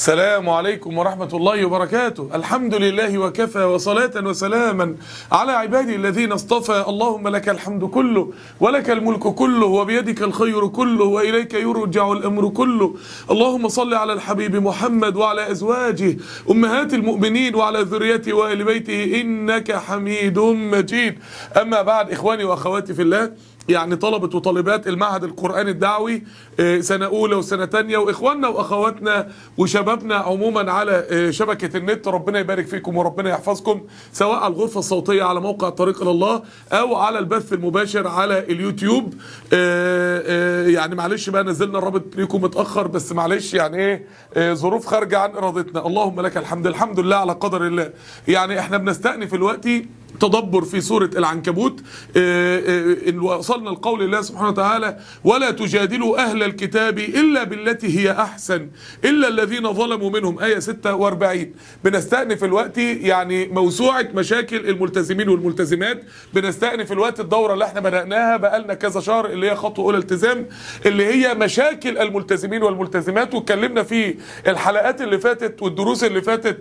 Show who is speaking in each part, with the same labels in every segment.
Speaker 1: السلام عليكم ورحمة الله وبركاته الحمد لله وكفى وصلاة وسلاما على عبادي الذين اصطفى اللهم لك الحمد كله ولك الملك كله وبيدك الخير كله وإليك يرجع الأمر كله اللهم صل على الحبيب محمد وعلى أزواجه أمهات المؤمنين وعلى ذريته وآل بيته إنك حميد مجيد أما بعد إخواني وأخواتي في الله يعني طلبة وطالبات المعهد القرآني الدعوي آه، سنة أولى وسنة تانية وإخواننا وأخواتنا وشبابنا عموما على آه، شبكة النت ربنا يبارك فيكم وربنا يحفظكم سواء على الغرفة الصوتية على موقع طريق إلى الله أو على البث المباشر على اليوتيوب آه، آه، يعني معلش بقى نزلنا الرابط ليكم متأخر بس معلش يعني إيه آه، ظروف خارجة عن إرادتنا اللهم لك الحمد الحمد لله على قدر الله يعني إحنا بنستأنف الوقت تدبر في سورة العنكبوت آه، آه، إن وصلنا لقول الله سبحانه وتعالى ولا تجادلوا أهل الكتاب إلا بالتي هي أحسن إلا الذين ظلموا منهم آية 46 بنستأنف الوقت يعني موسوعة مشاكل الملتزمين والملتزمات بنستأنف الوقت الدورة اللي احنا بدأناها بقالنا كذا شهر اللي هي خطوة أولى التزام اللي هي مشاكل الملتزمين والملتزمات واتكلمنا في الحلقات اللي فاتت والدروس اللي فاتت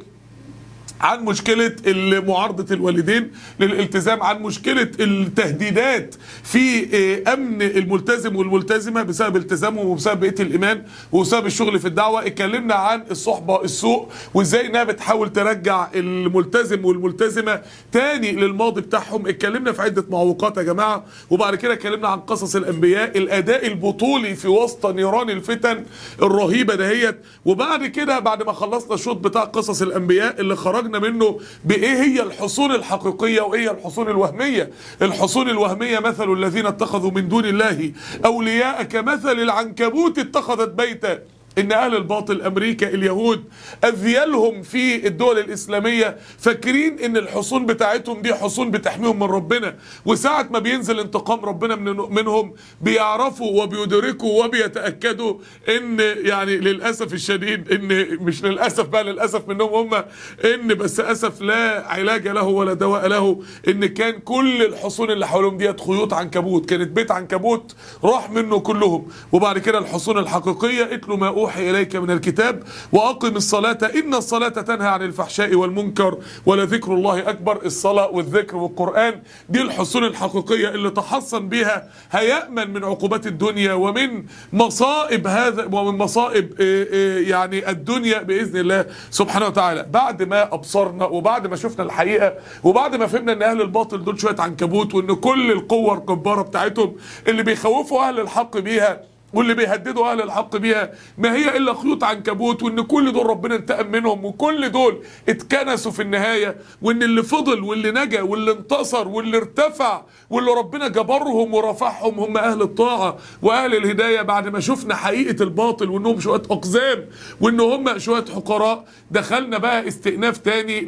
Speaker 1: عن مشكلة معارضة الوالدين للالتزام عن مشكلة التهديدات في آه، أمن الملتزم والملتزمة بسبب التزامهم وبسبب بقية الإيمان وبسبب الشغل في الدعوة اتكلمنا عن الصحبة السوء وإزاي إنها بتحاول ترجع الملتزم والملتزمة تاني للماضي بتاعهم اتكلمنا في عدة معوقات يا جماعة وبعد كده اتكلمنا عن قصص الأنبياء الأداء البطولي في وسط نيران الفتن الرهيبة دهيت وبعد كده بعد ما خلصنا الشوط بتاع قصص الأنبياء اللي خرجنا منه بإيه هي الحصون الحقيقية وإيه هي الحصون الوهمية الحصون الوهمية مثل الذين اتخذوا من دون الله أولياء كمثل العنكبوت اتخذت بيتا ان اهل الباطل امريكا اليهود اذيالهم في الدول الاسلاميه فاكرين ان الحصون بتاعتهم دي حصون بتحميهم من ربنا وساعه ما بينزل انتقام ربنا من منهم بيعرفوا وبيدركوا وبيتاكدوا ان يعني للاسف الشديد ان مش للاسف بقى للاسف منهم هم ان بس اسف لا علاج له ولا دواء له ان كان كل الحصون اللي حواليهم ديت خيوط عنكبوت كانت بيت عنكبوت راح منه كلهم وبعد كده الحصون الحقيقيه اتلوا ما اوحي اليك من الكتاب واقم الصلاه ان الصلاه تنهى عن الفحشاء والمنكر ولذكر الله اكبر الصلاه والذكر والقران دي الحصون الحقيقيه اللي تحصن بها هيامن من عقوبات الدنيا ومن مصائب هذا ومن مصائب آه، آه، يعني الدنيا باذن الله سبحانه وتعالى بعد ما ابصرنا وبعد ما شفنا الحقيقه وبعد ما فهمنا ان اهل الباطل دول شويه عنكبوت وان كل القوه الجباره بتاعتهم اللي بيخوفوا اهل الحق بيها واللي بيهددوا اهل الحق بيها ما هي الا خيوط عنكبوت وان كل دول ربنا انتقم منهم وكل دول اتكنسوا في النهايه وان اللي فضل واللي نجا واللي انتصر واللي ارتفع واللي ربنا جبرهم ورفعهم هم اهل الطاعه واهل الهدايه بعد ما شفنا حقيقه الباطل وانهم شويه اقزام وان هم شويه حقراء دخلنا بقى استئناف تاني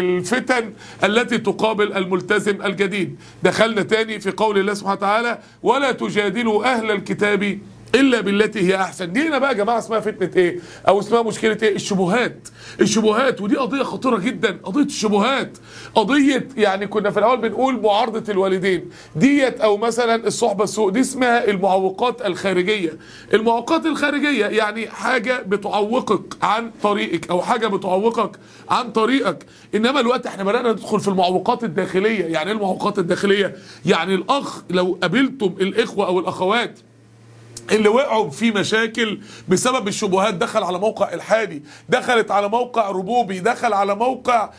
Speaker 1: للفتن التي تقابل الملتزم الجديد دخلنا تاني في قول الله سبحانه وتعالى ولا تجادلوا اهل الكتاب الا بالتي هي احسن دي هنا بقى يا جماعه اسمها فتنه ايه او اسمها مشكله ايه الشبهات الشبهات ودي قضيه خطيره جدا قضيه الشبهات قضيه يعني كنا في الاول بنقول معارضه الوالدين ديت او مثلا الصحبه السوء دي اسمها المعوقات الخارجيه المعوقات الخارجيه يعني حاجه بتعوقك عن طريقك او حاجه بتعوقك عن طريقك انما الوقت احنا بدانا ندخل في المعوقات الداخليه يعني ايه المعوقات الداخليه يعني الاخ لو قابلتم الاخوه او الاخوات اللي وقعوا في مشاكل بسبب الشبهات دخل على موقع الحادي دخلت على موقع ربوبي دخل على موقع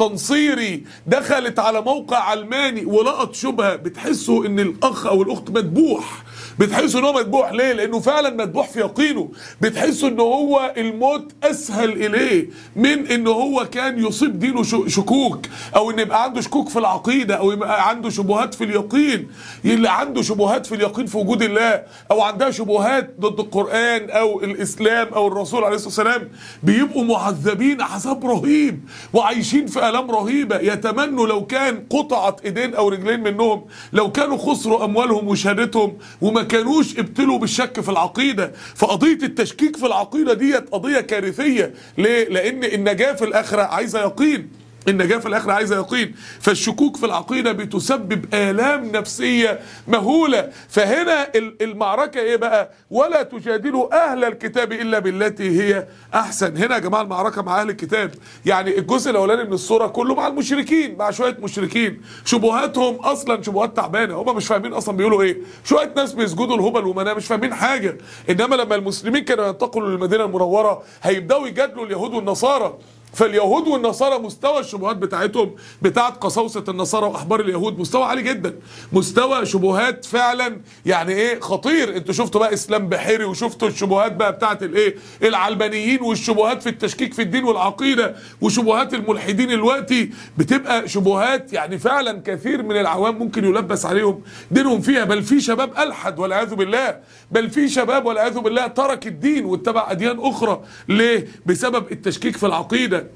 Speaker 1: تنصيري دخلت على موقع علماني ولقط شبهه بتحسوا ان الاخ او الاخت مدبوح بتحسوا ان هو مدبوح ليه لانه فعلا مدبوح في يقينه بتحسوا ان هو الموت اسهل اليه من ان هو كان يصيب دينه ش- شكوك او ان يبقى عنده شكوك في العقيده او يبقى عنده شبهات في اليقين اللي عنده شبهات في اليقين في وجود الله او عندها شبهات ضد القران او الاسلام او الرسول عليه الصلاه والسلام بيبقوا معذبين عذاب رهيب وعايشين في الام رهيبه يتمنوا لو كان قطعت ايدين او رجلين منهم لو كانوا خسروا اموالهم وشهادتهم وما كانوش ابتلوا بالشك في العقيده فقضيه التشكيك في العقيده ديت قضيه كارثيه ليه لان النجاه في الاخره عايزه يقين النجاة في الآخرة عايزة يقين فالشكوك في العقيدة بتسبب آلام نفسية مهولة فهنا ال- المعركة إيه بقى ولا تجادلوا أهل الكتاب إلا بالتي هي أحسن هنا يا جماعة المعركة مع أهل الكتاب يعني الجزء الأولاني من الصورة كله مع المشركين مع شوية مشركين شبهاتهم أصلا شبهات تعبانة هم مش فاهمين أصلا بيقولوا إيه شوية ناس بيسجدوا الهبل ومناه مش فاهمين حاجة إنما لما المسلمين كانوا ينتقلوا للمدينة المنورة هيبدأوا يجادلوا اليهود والنصارى فاليهود والنصارى مستوى الشبهات بتاعتهم بتاعت قساوسة النصارى واحبار اليهود مستوى عالي جدا مستوى شبهات فعلا يعني ايه خطير انتوا شفتوا بقى اسلام بحيري وشفتوا الشبهات بقى بتاعت الايه العلمانيين والشبهات في التشكيك في الدين والعقيدة وشبهات الملحدين دلوقتي بتبقى شبهات يعني فعلا كثير من العوام ممكن يلبس عليهم دينهم فيها بل في شباب الحد والعياذ بالله بل في شباب والعياذ بالله ترك الدين واتبع اديان اخرى ليه بسبب التشكيك في العقيده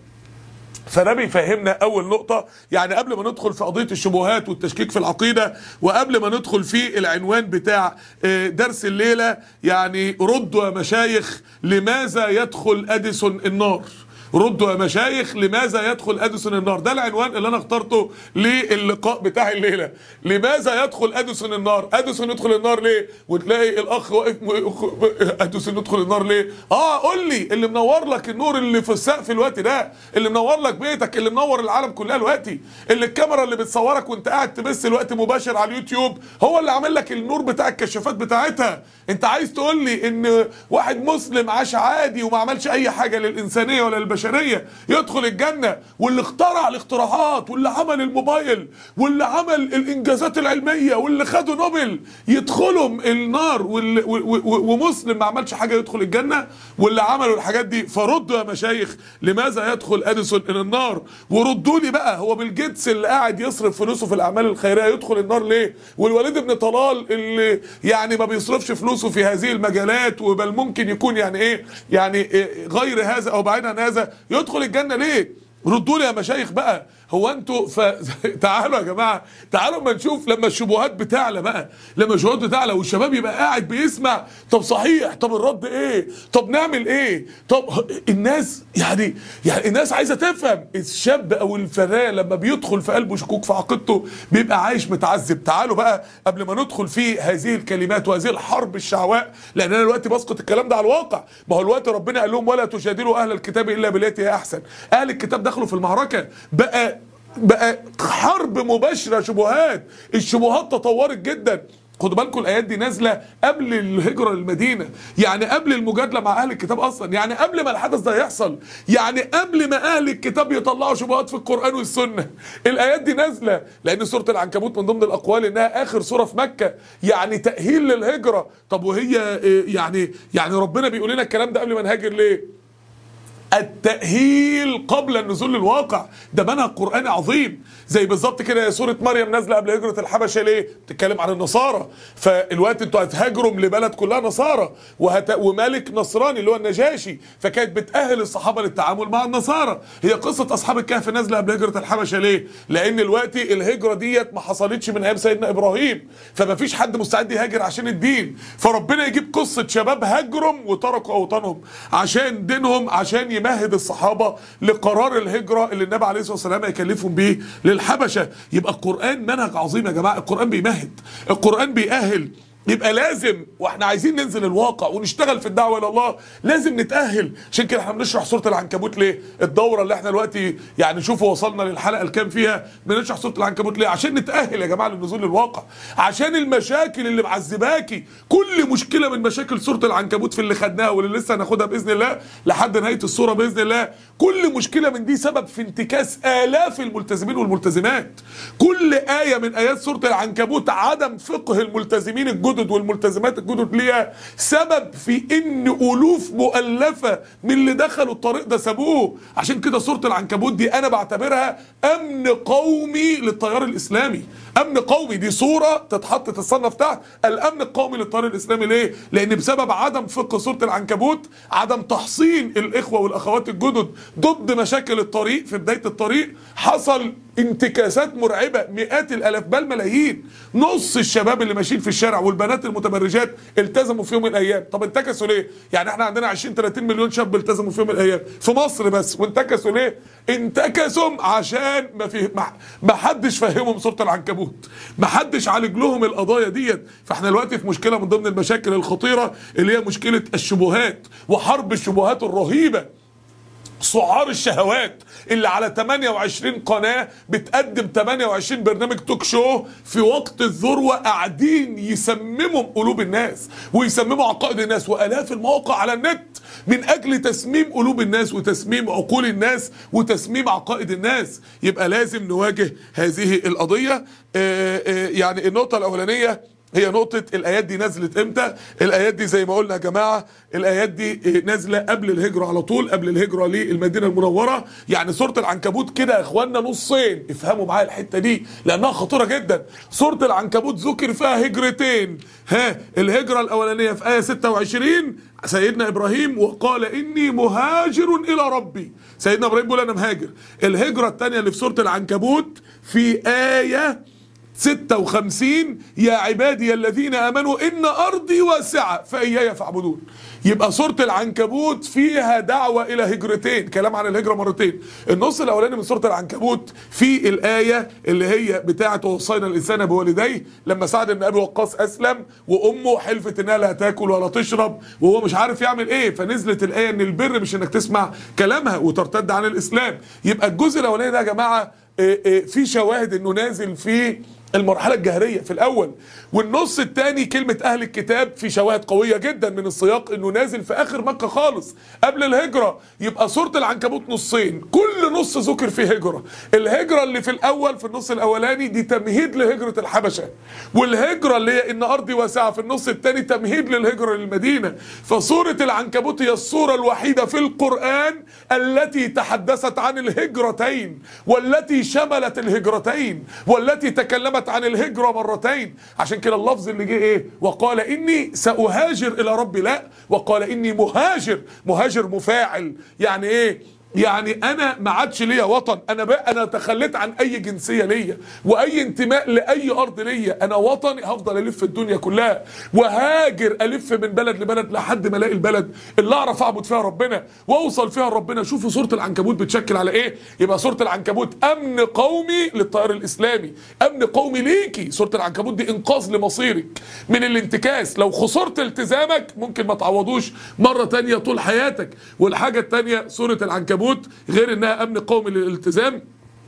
Speaker 1: فده بيفهمنا اول نقطه يعني قبل ما ندخل في قضيه الشبهات والتشكيك في العقيده وقبل ما ندخل في العنوان بتاع آه، درس الليله يعني ردوا يا مشايخ لماذا يدخل اديسون النار ردوا يا مشايخ لماذا يدخل اديسون النار ده العنوان اللي انا اخترته للقاء بتاع الليله لماذا يدخل اديسون النار اديسون يدخل النار ليه وتلاقي الاخ واقف م- اديسون يدخل النار ليه اه قول لي اللي منور لك النور اللي في السقف الوقت ده اللي منور لك بيتك اللي منور العالم كلها دلوقتي اللي الكاميرا اللي بتصورك وانت قاعد تبث الوقت مباشر على اليوتيوب هو اللي عامل لك النور بتاع الكشافات بتاعتها انت عايز تقول لي ان واحد مسلم عاش عادي وما عملش اي حاجه للانسانيه ولا للبشريه يدخل الجنه واللي اخترع الاختراعات واللي عمل الموبايل واللي عمل الانجازات العلميه واللي خدوا نوبل يدخلوا النار واللي و- و- ومسلم ما عملش حاجه يدخل الجنه واللي عملوا الحاجات دي فردوا يا مشايخ لماذا يدخل اديسون الى النار وردوا لي بقى هو بيل جيتس اللي قاعد يصرف فلوسه في الاعمال الخيريه يدخل النار ليه والوليد بن طلال اللي يعني ما بيصرفش فلوسه في هذه المجالات وبل ممكن يكون يعني ايه يعني إيه غير هذا او بعيد عن هذا يدخل الجنه ليه ردوا لي يا مشايخ بقى هو انتوا ف... تعالوا يا جماعه تعالوا اما نشوف لما الشبهات بتعلى بقى لما الشبهات بتعلى والشباب يبقى قاعد بيسمع طب صحيح طب الرد ايه طب نعمل ايه طب الناس يعني يعني الناس عايزه تفهم الشاب او الفتاه لما بيدخل في قلبه شكوك في عقيدته بيبقى عايش متعذب تعالوا بقى قبل ما ندخل في هذه الكلمات وهذه الحرب الشعواء لان انا دلوقتي بسقط الكلام ده على الواقع ما هو الوقت ربنا قال لهم ولا تجادلوا اهل الكتاب الا بالتي هي احسن اهل الكتاب دخلوا في المعركه بقى بقى حرب مباشره شبهات الشبهات تطورت جدا خدوا بالكم الايات دي نازله قبل الهجره للمدينه يعني قبل المجادله مع اهل الكتاب اصلا يعني قبل ما الحدث ده يحصل يعني قبل ما اهل الكتاب يطلعوا شبهات في القران والسنه الايات دي نازله لان سوره العنكبوت من ضمن الاقوال انها اخر سوره في مكه يعني تاهيل للهجره طب وهي إيه يعني يعني ربنا بيقول لنا الكلام ده قبل ما نهاجر ليه التأهيل قبل النزول للواقع ده منهج قرآني عظيم زي بالظبط كده يا سورة مريم نازلة قبل هجرة الحبشة ليه؟ بتتكلم عن النصارى فالوقت انتوا هتهاجروا لبلد كلها نصارى وهت... وملك نصراني اللي هو النجاشي فكانت بتأهل الصحابة للتعامل مع النصارى هي قصة أصحاب الكهف نازلة قبل هجرة الحبشة ليه؟ لأن الوقت الهجرة ديت ما حصلتش من أيام سيدنا إبراهيم فما فيش حد مستعد يهاجر عشان الدين فربنا يجيب قصة شباب هاجرهم وتركوا أوطانهم عشان دينهم عشان يمهد الصحابة لقرار الهجرة اللي النبي عليه الصلاة والسلام هيكلفهم بيه للحبشة يبقى القرآن منهج عظيم يا جماعة القرآن بيمهد القرآن بيأهل يبقى لازم واحنا عايزين ننزل الواقع ونشتغل في الدعوه الى الله لازم نتاهل عشان كده احنا بنشرح سوره العنكبوت ليه الدوره اللي احنا دلوقتي يعني شوفوا وصلنا للحلقه الكام فيها بنشرح سوره العنكبوت ليه عشان نتاهل يا جماعه للنزول للواقع عشان المشاكل اللي معذباكي كل مشكله من مشاكل سوره العنكبوت في اللي خدناها واللي لسه هناخدها باذن الله لحد نهايه السوره باذن الله كل مشكله من دي سبب في انتكاس الاف الملتزمين والملتزمات كل ايه من ايات سوره العنكبوت عدم فقه الملتزمين الجدد والملتزمات الجدد ليها سبب في ان الوف مؤلفه من اللي دخلوا الطريق ده سابوه عشان كده سوره العنكبوت دي انا بعتبرها امن قومي للتيار الاسلامي امن قومي دي صوره تتحط تتصنف تحت الامن القومي للتيار الاسلامي ليه لان بسبب عدم فقه سوره العنكبوت عدم تحصين الاخوه والاخوات الجدد ضد مشاكل الطريق في بدايه الطريق حصل انتكاسات مرعبه مئات الالاف بل ملايين نص الشباب اللي ماشيين في الشارع والبنات المتبرجات التزموا في يوم من الايام طب انتكسوا ليه يعني احنا عندنا 20 30 مليون شاب التزموا في يوم من الايام في مصر بس وانتكسوا ليه انتكسوا عشان ما في ما- ما حدش فهمهم سوره العنكبوت ما حدش عالج لهم القضايا ديت فاحنا دلوقتي في مشكله من ضمن المشاكل الخطيره اللي هي مشكله الشبهات وحرب الشبهات الرهيبه سعار الشهوات اللي على 28 قناة بتقدم 28 برنامج توك شو في وقت الذروة قاعدين يسمموا قلوب الناس ويسمموا عقائد الناس وآلاف المواقع على النت من أجل تسميم قلوب الناس وتسميم عقول الناس وتسميم عقائد الناس يبقى لازم نواجه هذه القضية آه، آه، يعني النقطة الأولانية هي نقطة الآيات دي نزلت امتى؟ الآيات دي زي ما قلنا يا جماعة الآيات دي نازلة قبل الهجرة على طول قبل الهجرة للمدينة المنورة يعني سورة العنكبوت كده يا اخوانا نصين افهموا معايا الحتة دي لأنها خطيرة جدا سورة العنكبوت ذكر فيها هجرتين ها الهجرة الأولانية في آية 26 سيدنا إبراهيم وقال إني مهاجر إلى ربي سيدنا إبراهيم بيقول أنا مهاجر الهجرة الثانية اللي في سورة العنكبوت في آية 56 يا عبادي الذين امنوا ان ارضي واسعه فاياي فاعبدون يبقى سوره العنكبوت فيها دعوه الى هجرتين كلام عن الهجره مرتين النص الاولاني من سوره العنكبوت في الايه اللي هي بتاعه وصينا الانسان بوالديه لما سعد بن ابي وقاص اسلم وامه حلفت انها لا تاكل ولا تشرب وهو مش عارف يعمل ايه فنزلت الايه ان البر مش انك تسمع كلامها وترتد عن الاسلام يبقى الجزء الاولاني ده يا جماعه إيه إيه في شواهد انه نازل في المرحلة الجهرية في الأول والنص الثاني كلمة أهل الكتاب في شواهد قوية جدا من السياق إنه نازل في آخر مكة خالص قبل الهجرة يبقى سورة العنكبوت نصين كل نص ذكر فيه هجرة الهجرة اللي في الأول في النص الأولاني دي تمهيد لهجرة الحبشة والهجرة اللي هي إن أرضي واسعة في النص الثاني تمهيد للهجرة للمدينة فسورة العنكبوت هي السورة الوحيدة في القرآن التي تحدثت عن الهجرتين والتي شملت الهجرتين والتي تكلمت عن الهجرة مرتين عشان كده اللفظ اللي جه ايه وقال اني سأهاجر الى ربي لا وقال اني مهاجر مهاجر مفاعل يعني ايه يعني انا ما عادش ليا وطن انا بقى انا تخليت عن اي جنسيه ليا واي انتماء لاي ارض ليا انا وطني هفضل الف الدنيا كلها وهاجر الف من بلد لبلد لحد ما الاقي البلد اللي اعرف اعبد فيها ربنا واوصل فيها لربنا شوفوا سوره العنكبوت بتشكل على ايه يبقى سوره العنكبوت امن قومي للتيار الاسلامي امن قومي ليكي سوره العنكبوت دي انقاذ لمصيرك من الانتكاس لو خسرت التزامك ممكن ما تعوضوش مره تانية طول حياتك والحاجه التانية سوره العنكبوت غير انها امن قومي للالتزام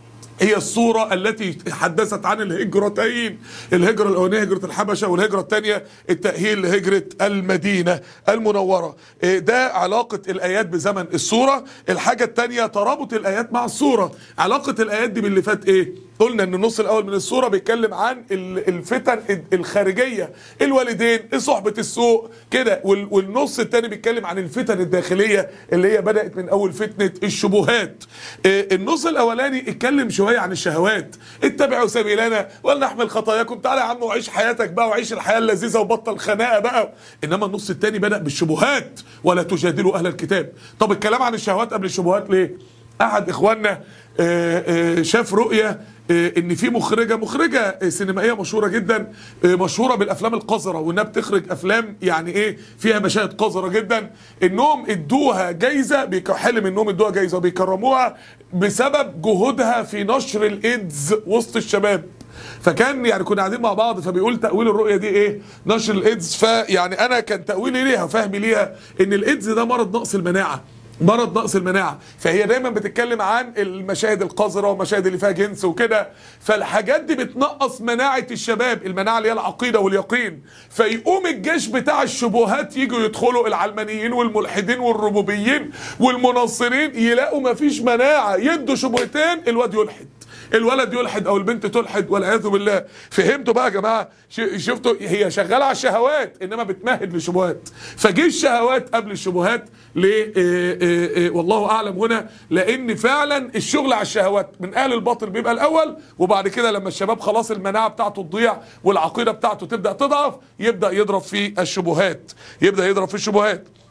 Speaker 1: هي الصورة التي حدثت عن الهجرتين الهجرة الأولانية هجرة الحبشة والهجرة الثانية التأهيل لهجرة المدينة المنورة إيه ده علاقة الآيات بزمن الصورة الحاجة الثانية ترابط الآيات مع الصورة علاقة الآيات دي باللي فات إيه قلنا ان النص الاول من الصوره بيتكلم عن ال- الفتن الخارجيه الوالدين صحبه السوء كده وال- والنص الثاني بيتكلم عن الفتن الداخليه اللي هي بدات من اول فتنه الشبهات آه، النص الاولاني اتكلم شويه عن الشهوات اتبعوا سبيلنا ولنحمل خطاياكم تعالى يا عم وعيش حياتك بقى وعيش الحياه اللذيذه وبطل خناقه بقى انما النص الثاني بدا بالشبهات ولا تجادلوا اهل الكتاب طب الكلام عن الشهوات قبل الشبهات ليه احد اخواننا آه، آه، شاف رؤيه آه، ان في مخرجه مخرجه آه، سينمائيه مشهوره جدا آه، مشهوره بالافلام القذره وانها بتخرج افلام يعني ايه فيها مشاهد قذره جدا انهم ادوها جايزه بيك- حلم انهم ادوها جايزه وبيكرموها بسبب جهودها في نشر الايدز وسط الشباب فكان يعني كنا قاعدين مع بعض فبيقول تاويل الرؤيه دي ايه نشر الايدز فيعني انا كان تاويلي ليها وفهمي ليها ان الايدز ده مرض نقص المناعه مرض نقص المناعه فهي دايما بتتكلم عن المشاهد القذره والمشاهد اللي فيها جنس وكده فالحاجات دي بتنقص مناعه الشباب المناعه اللي هي العقيده واليقين فيقوم الجيش بتاع الشبهات يجوا يدخلوا العلمانيين والملحدين والربوبيين والمنصرين يلاقوا مفيش مناعه يدوا شبهتين الواد يلحد الولد يلحد او البنت تلحد والعياذ بالله فهمتوا بقى يا جماعه ش- شفتوا هي شغاله على الشهوات انما بتمهد للشبهات فجه الشهوات قبل الشبهات ليه إيه إيه إيه والله اعلم هنا لان فعلا الشغل على الشهوات من اهل الباطل بيبقى الاول وبعد كده لما الشباب خلاص المناعه بتاعته تضيع والعقيده بتاعته تبدا تضعف يبدا يضرب في الشبهات يبدا يضرب في الشبهات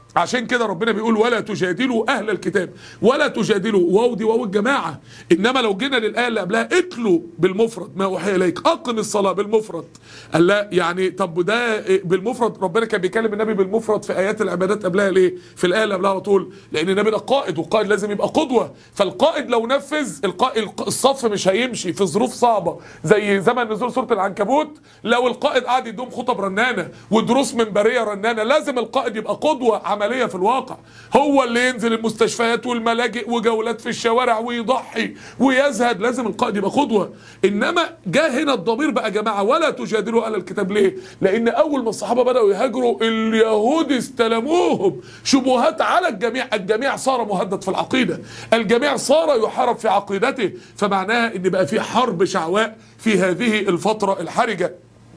Speaker 1: عشان كده ربنا بيقول ولا تجادلوا اهل الكتاب ولا تجادلوا واو دي واو الجماعه انما لو جينا للايه اللي قبلها اتلوا بالمفرد ما اوحي اليك اقم الصلاه بالمفرد قال لا يعني طب وده بالمفرد ربنا كان بيكلم النبي بالمفرد في ايات العبادات قبلها ليه في الايه اللي قبلها على طول لان النبي ده قائد والقائد لازم يبقى قدوه فالقائد لو نفذ القائد الصف مش هيمشي في ظروف صعبه زي زمن نزول سوره العنكبوت لو القائد قاعد يدوم خطب رنانه ودروس منبريه رنانه لازم القائد يبقى قدوه عمليه في الواقع هو اللي ينزل المستشفيات والملاجئ وجولات في الشوارع ويضحي ويزهد لازم القائد يبقى قدوه انما جاء هنا الضمير بقى يا جماعه ولا تجادلوا اهل الكتاب ليه لان اول ما الصحابه بداوا يهاجروا اليهود استلموهم شبهات على الجميع الجميع صار مهدد في العقيده الجميع صار يحارب في عقيدته فمعناها ان بقى في حرب شعواء في هذه الفتره الحرجه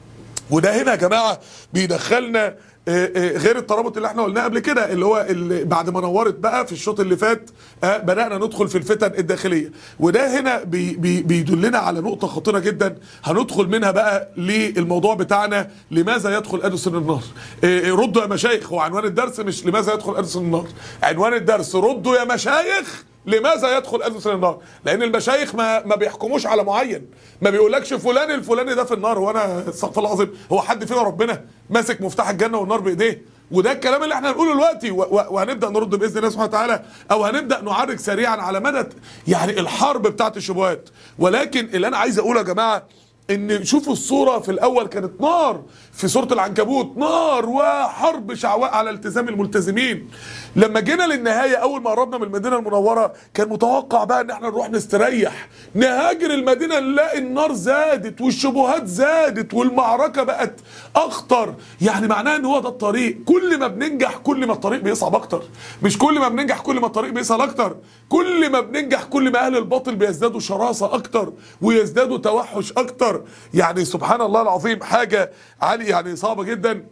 Speaker 1: وده هنا يا جماعه بيدخلنا غير الترابط اللي احنا قلناه قبل كده اللي هو اللي بعد ما نورت بقى في الشوط اللي فات بدانا ندخل في الفتن الداخليه وده هنا بي بي بيدلنا على نقطه خطيره جدا هندخل منها بقى للموضوع بتاعنا لماذا يدخل اديسون النار ردوا يا مشايخ هو عنوان الدرس مش لماذا يدخل اديسون النار عنوان الدرس ردوا يا مشايخ لماذا يدخل اديسون النار؟ لان المشايخ ما ما بيحكموش على معين، ما بيقولكش فلان الفلاني ده في النار وانا استغفر الله العظيم، هو حد فينا ربنا ماسك مفتاح الجنه والنار بايديه؟ وده الكلام اللي احنا هنقوله دلوقتي وهنبدا نرد باذن الله سبحانه وتعالى او هنبدا نعرج سريعا على مدى يعني الحرب بتاعت الشبهات، ولكن اللي انا عايز اقوله يا جماعه ان شوفوا الصورة في الاول كانت نار في سورة العنكبوت نار وحرب شعواء على التزام الملتزمين لما جينا للنهاية اول ما قربنا من المدينة المنورة كان متوقع بقى ان احنا نروح نستريح نهاجر المدينة نلاقي النار زادت والشبهات زادت والمعركة بقت اخطر يعني معناه ان هو ده الطريق كل ما بننجح كل ما الطريق بيصعب اكتر مش كل ما بننجح كل ما الطريق بيسهل اكتر كل ما بننجح كل ما اهل الباطل بيزدادوا شراسة اكتر ويزدادوا توحش اكتر يعني سبحان الله العظيم حاجة عالية يعني صعبة جدا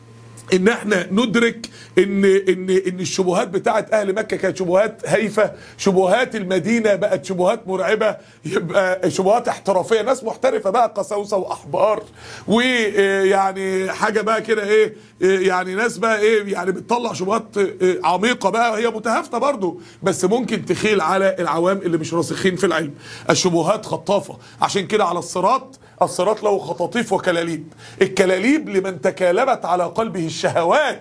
Speaker 1: ان احنا ندرك ان ان ان الشبهات بتاعت اهل مكه كانت شبهات هايفه شبهات المدينه بقت شبهات مرعبه يبقى شبهات احترافيه ناس محترفه بقى قساوسه واحبار ويعني حاجه بقى كده ايه يعني ناس بقى ايه يعني بتطلع شبهات عميقه بقى هي متهافته برضو بس ممكن تخيل على العوام اللي مش راسخين في العلم الشبهات خطافه عشان كده على الصراط الصراط له خطاطيف وكلاليب الكلاليب لمن تكالبت على قلبه الشهوات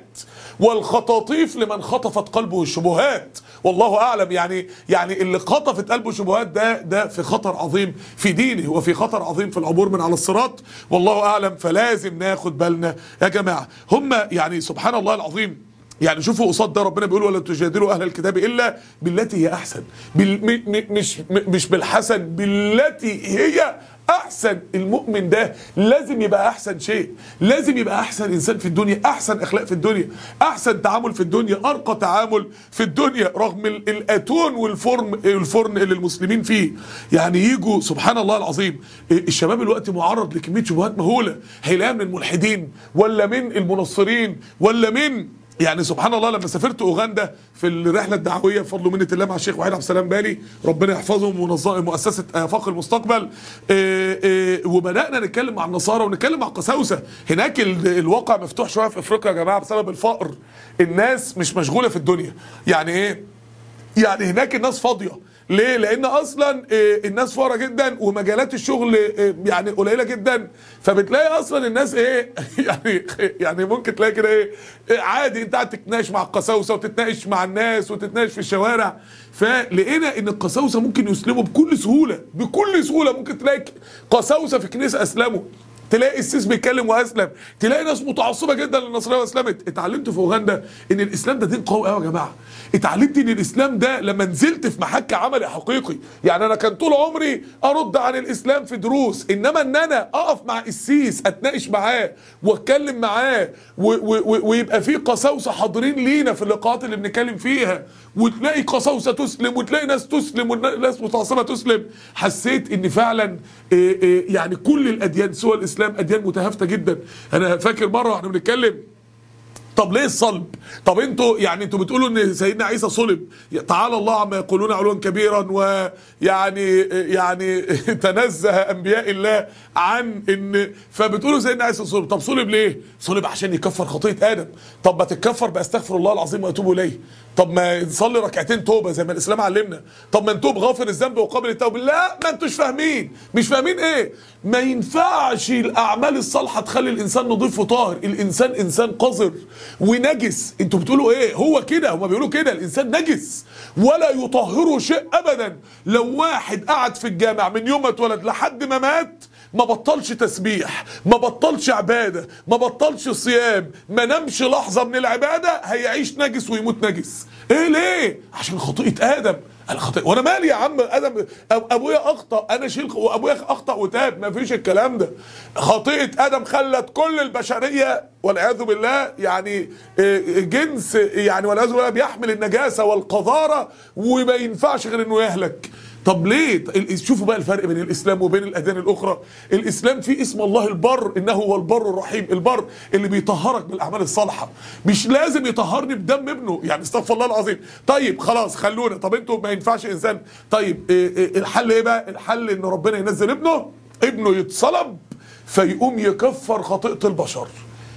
Speaker 1: والخطاطيف لمن خطفت قلبه الشبهات والله اعلم يعني يعني اللي خطفت قلبه الشبهات ده ده في خطر عظيم في دينه وفي خطر عظيم في العبور من على الصراط والله اعلم فلازم ناخد بالنا يا جماعه هم يعني سبحان الله العظيم يعني شوفوا قصاد ده ربنا بيقول ولا تجادلوا اهل الكتاب الا بالتي هي احسن بال مش مش بالحسن بالتي هي احسن المؤمن ده لازم يبقى احسن شيء لازم يبقى احسن انسان في الدنيا احسن اخلاق في الدنيا احسن تعامل في الدنيا ارقى تعامل في الدنيا رغم الاتون والفرن الفرن اللي المسلمين فيه يعني يجوا سبحان الله العظيم الشباب الوقت معرض لكميه شبهات مهوله هيلاقيها من الملحدين ولا من المنصرين ولا من يعني سبحان الله لما سافرت اوغندا في الرحله الدعويه بفضل ومنه الله مع الشيخ وحيد عبد السلام بالي ربنا يحفظهم منظم مؤسسه افاق المستقبل إيه إيه وبدانا نتكلم مع النصارى ونتكلم مع القساوسه هناك الواقع مفتوح شويه في افريقيا يا جماعه بسبب الفقر الناس مش مشغوله في الدنيا يعني ايه يعني هناك الناس فاضيه ليه؟ لأن أصلا الناس فقراء جدا ومجالات الشغل يعني قليلة جدا فبتلاقي أصلا الناس إيه يعني يعني ممكن تلاقي كده إيه عادي أنت قاعد تتناقش مع القساوسة وتتناقش مع الناس وتتناقش في الشوارع فلقينا إن القساوسة ممكن يسلموا بكل سهولة بكل سهولة ممكن تلاقي قساوسة في كنيسة أسلموا تلاقي السيس بيتكلم واسلم تلاقي ناس متعصبه جدا للنصرانيه واسلمت اتعلمت في اوغندا ان الاسلام ده دين قوي قوي يا جماعه اتعلمت ان الاسلام ده لما نزلت في محك عملي حقيقي يعني انا كان طول عمري ارد عن الاسلام في دروس انما ان انا اقف مع السيس اتناقش معاه واتكلم معاه ويبقى في قساوسه حاضرين لينا في اللقاءات اللي بنتكلم فيها وتلاقي قساوسه تسلم وتلاقي ناس تسلم وناس متعصبه تسلم حسيت ان فعلا إيه إيه يعني كل الاديان سوى الاسلام اديان متهافته جدا انا فاكر مره واحنا بنتكلم طب ليه الصلب طب انتوا يعني انتوا بتقولوا ان سيدنا عيسى صلب تعالى الله عما يقولون علوا كبيرا ويعني يعني تنزه انبياء الله عن ان فبتقولوا سيدنا عيسى صلب طب صلب ليه صلب عشان يكفر خطيه ادم طب ما تتكفر باستغفر الله العظيم واتوب اليه طب ما نصلي ركعتين توبه زي ما الاسلام علمنا طب ما نتوب غافر الذنب وقابل التوبه لا ما انتوش فاهمين مش فاهمين ايه ما ينفعش الاعمال الصالحه تخلي الانسان نضيف وطاهر الانسان انسان قذر ونجس انتوا بتقولوا ايه هو كده هما بيقولوا كده الانسان نجس ولا يطهره شيء ابدا لو واحد قعد في الجامع من يوم ما اتولد لحد ما مات ما بطلش تسبيح ما بطلش عبادة ما بطلش صيام ما نامش لحظة من العبادة هيعيش نجس ويموت نجس ايه ليه عشان خطيئة ادم انا خطيئة وانا مالي يا عم ادم أب- ابويا اخطا انا شيل وابويا اخطا وتاب ما فيش الكلام ده خطيئة ادم خلت كل البشرية والعياذ بالله يعني آه، جنس يعني والعياذ بالله بيحمل النجاسة والقذارة وما ينفعش غير انه يهلك طب ليه ال- شوفوا بقى الفرق بين الاسلام وبين الاديان الاخرى الاسلام فيه اسم الله البر انه هو البر الرحيم البر اللي بيطهرك بالاعمال الصالحه مش لازم يطهرني بدم ابنه يعني استغفر الله العظيم طيب خلاص خلونا طب انتوا ما ينفعش انسان طيب إيه إيه الحل ايه بقى الحل ان ربنا ينزل ابنه ابنه يتصلب فيقوم يكفر خطيئه البشر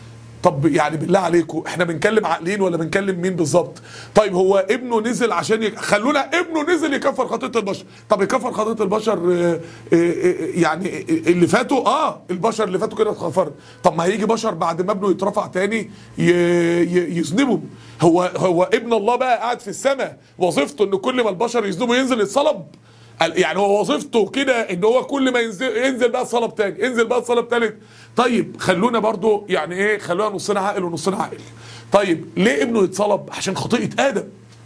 Speaker 1: طب يعني بالله عليكم احنا بنكلم عاقلين ولا بنكلم مين بالظبط طيب هو ابنه نزل عشان يك... خلونا ابنه نزل يكفر خطيئه البشر طب يكفر خطيئه البشر اه اه اه يعني اللي فاتوا اه البشر اللي فاتوا كده اتغفرت طب ما هيجي بشر بعد ما ابنه يترفع تاني ي... ي... يذنبوا هو هو ابن الله بقى قاعد في السماء وظيفته ان كل ما البشر يذنبوا ينزل يتصلب قال- يعني هو وظيفته كده ان هو كل ما ينزل ينزل بقى صلب تاني ينزل بقى صلب تالت طيب خلونا برضو يعني ايه خلونا نصنا عاقل ونصنا عاقل طيب ليه ابنه يتصلب عشان خطيئه ادم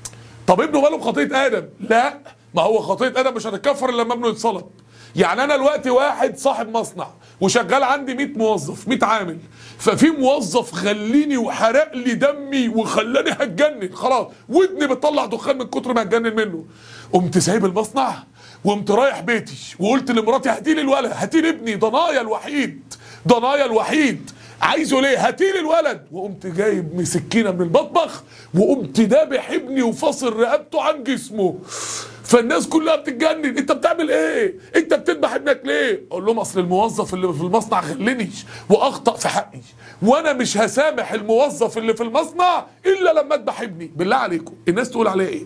Speaker 1: طب ابنه ماله بخطيئه ادم لا ما هو خطيئه ادم مش هتتكفر الا لما ابنه يتصلب يعني انا دلوقتي واحد صاحب مصنع وشغال عندي 100 موظف 100 عامل ففي موظف خليني وحرق لي دمي وخلاني هتجنن خلاص ودني بتطلع دخان من كتر ما هتجنن منه قمت سايب المصنع وقمت رايح بيتي وقلت لمراتي هاتي لي الولد هاتي لي ابني ضنايا الوحيد ضنايا الوحيد عايزه ليه هاتي لي الولد وقمت جايب مسكينه من المطبخ وقمت دابح ابني وفاصل رقبته عن جسمه فالناس كلها بتتجنن انت بتعمل ايه انت بتذبح ابنك ليه اقول لهم اصل الموظف اللي في المصنع غلنيش واخطا في حقي وانا مش هسامح الموظف اللي في المصنع الا لما اذبح ابني بالله عليكم الناس تقول عليه ايه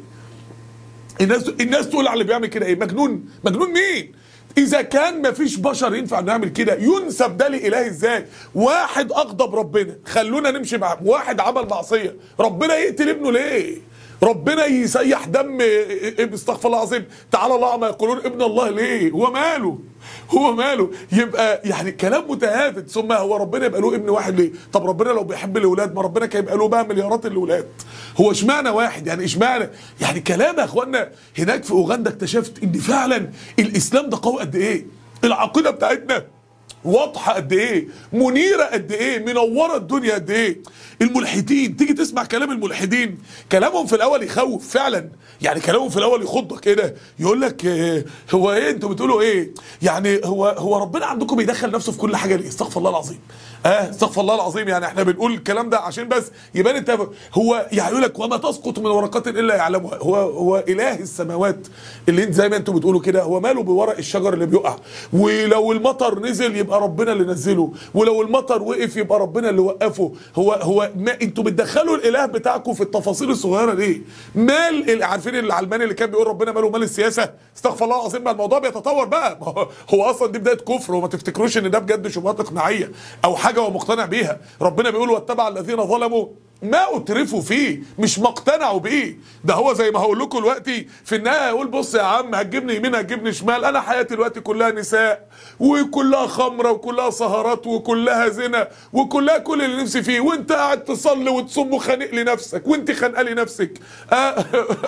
Speaker 1: الناس الناس تقول على اللي بيعمل كده ايه مجنون مجنون مين اذا كان مفيش بشر ينفع انه يعمل كده ينسب ده لاله ازاي واحد اغضب ربنا خلونا نمشي مع واحد عمل معصيه ربنا يقتل ابنه ليه ربنا يسيح دم ابن استغفر الله العظيم تعالى الله عما يقولون ابن الله ليه هو ماله هو ماله يبقى يعني كلام متهافت ثم هو ربنا يبقى له ابن واحد ليه طب ربنا لو بيحب الاولاد ما ربنا كان يبقى له بقى مليارات الاولاد هو اشمعنى واحد يعني اشمعنى يعني كلام يا اخوانا هناك في اوغندا اكتشفت ان فعلا الاسلام ده قوي قد ايه العقيده بتاعتنا واضحه قد ايه منيره قد ايه منوره الدنيا قد ايه الملحدين تيجي تسمع كلام الملحدين كلامهم في الاول يخوف فعلا يعني كلامهم في الاول يخضك كده يقول لك آه، هو ايه انتوا بتقولوا ايه يعني هو هو ربنا عندكم بيدخل نفسه في كل حاجه ليه استغفر الله العظيم اه استغفر الله العظيم يعني احنا بنقول الكلام ده عشان بس يبان انت هو يعني يقول لك وما تسقط من ورقات الا يعلمها هو هو اله السماوات اللي انت زي ما انتم بتقولوا كده هو ماله بورق الشجر اللي بيقع ولو المطر نزل يبقى ربنا اللي نزله ولو المطر وقف يبقى ربنا اللي وقفه هو هو ما انتوا بتدخلوا الاله بتاعكم في التفاصيل الصغيره ليه مال ال- عارفين العلماني اللي كان بيقول ربنا ماله مال السياسه استغفر الله العظيم بقى الموضوع بيتطور بقى ما هو- هو اصلا دي بدايه كفر وما تفتكروش ان ده بجد شبهات اقناعيه او حاجه هو مقتنع بيها ربنا بيقول واتبع الذين ظلموا ما اترفوا فيه مش ما اقتنعوا بيه ده هو زي ما هقول لكم دلوقتي في النهايه هيقول بص يا عم هتجيبني يمين هتجيبني شمال انا حياتي دلوقتي كلها نساء وكلها خمره وكلها سهرات وكلها زنا وكلها كل اللي نفسي فيه وانت قاعد تصلي وتصوم وخانق لنفسك وانت خانقه لنفسك آه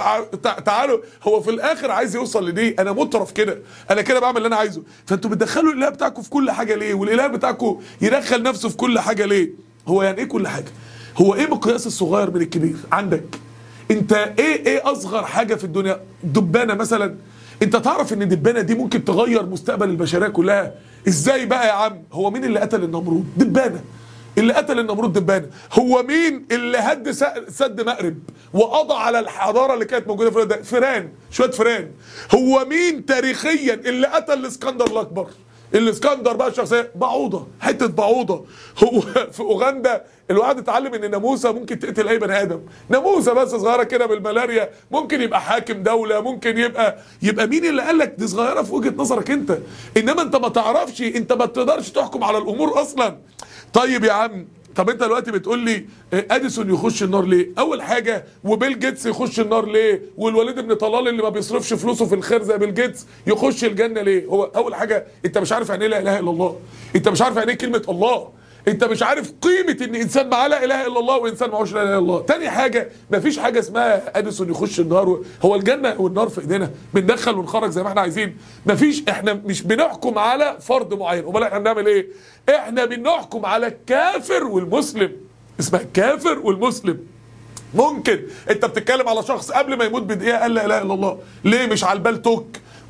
Speaker 1: تع- تعالوا هو في الاخر عايز يوصل لدي انا مترف كده انا كده بعمل اللي انا عايزه فانتوا بتدخلوا الاله بتاعكم في كل حاجه ليه والاله بتاعكم يدخل نفسه في كل حاجه ليه هو يعني ايه كل حاجه هو ايه مقياس الصغير من الكبير عندك انت ايه ايه اصغر حاجه في الدنيا دبانه مثلا انت تعرف ان الدبانه دي ممكن تغير مستقبل البشريه كلها ازاي بقى يا عم هو مين اللي قتل النمرود دبانه اللي قتل النمرود دبانه هو مين اللي هد س- سد مأرب وقضى على الحضاره اللي كانت موجوده في الوقت ده فيران شويه فيران هو مين تاريخيا اللي قتل الاسكندر الاكبر الاسكندر بقى الشخصيه بعوضه حته بعوضه هو في اوغندا الواحد اتعلم ان ناموسه ممكن تقتل اي بني ادم ناموسه بس صغيره كده بالملاريا ممكن يبقى حاكم دوله ممكن يبقى يبقى مين اللي قال لك دي صغيره في وجهه نظرك انت انما انت ما تعرفش انت ما تقدرش تحكم على الامور اصلا طيب يا عم طب انت دلوقتي بتقول لي اه، اديسون يخش النار ليه؟ اول حاجه وبيل جيتس يخش النار ليه؟ والوليد بن طلال اللي ما بيصرفش فلوسه في الخير زي بيل جيتس يخش الجنه ليه؟ هو اول حاجه انت مش عارف يعني ايه لا اله الا الله، انت مش عارف يعني ايه كلمه الله، انت مش عارف قيمه ان انسان معاه لا اله الا الله وانسان معهوش لا اله الا الله، تاني حاجه مفيش حاجه اسمها اديسون يخش النار و- هو الجنه والنار في ايدينا بندخل ونخرج زي ما احنا عايزين، مفيش احنا مش بنحكم على فرد معين، امال احنا بنعمل ايه؟ احنا بنحكم على الكافر والمسلم اسمها الكافر والمسلم ممكن انت بتتكلم على شخص قبل ما يموت بدقيقه قال لا اله الا الله ليه مش على البال توك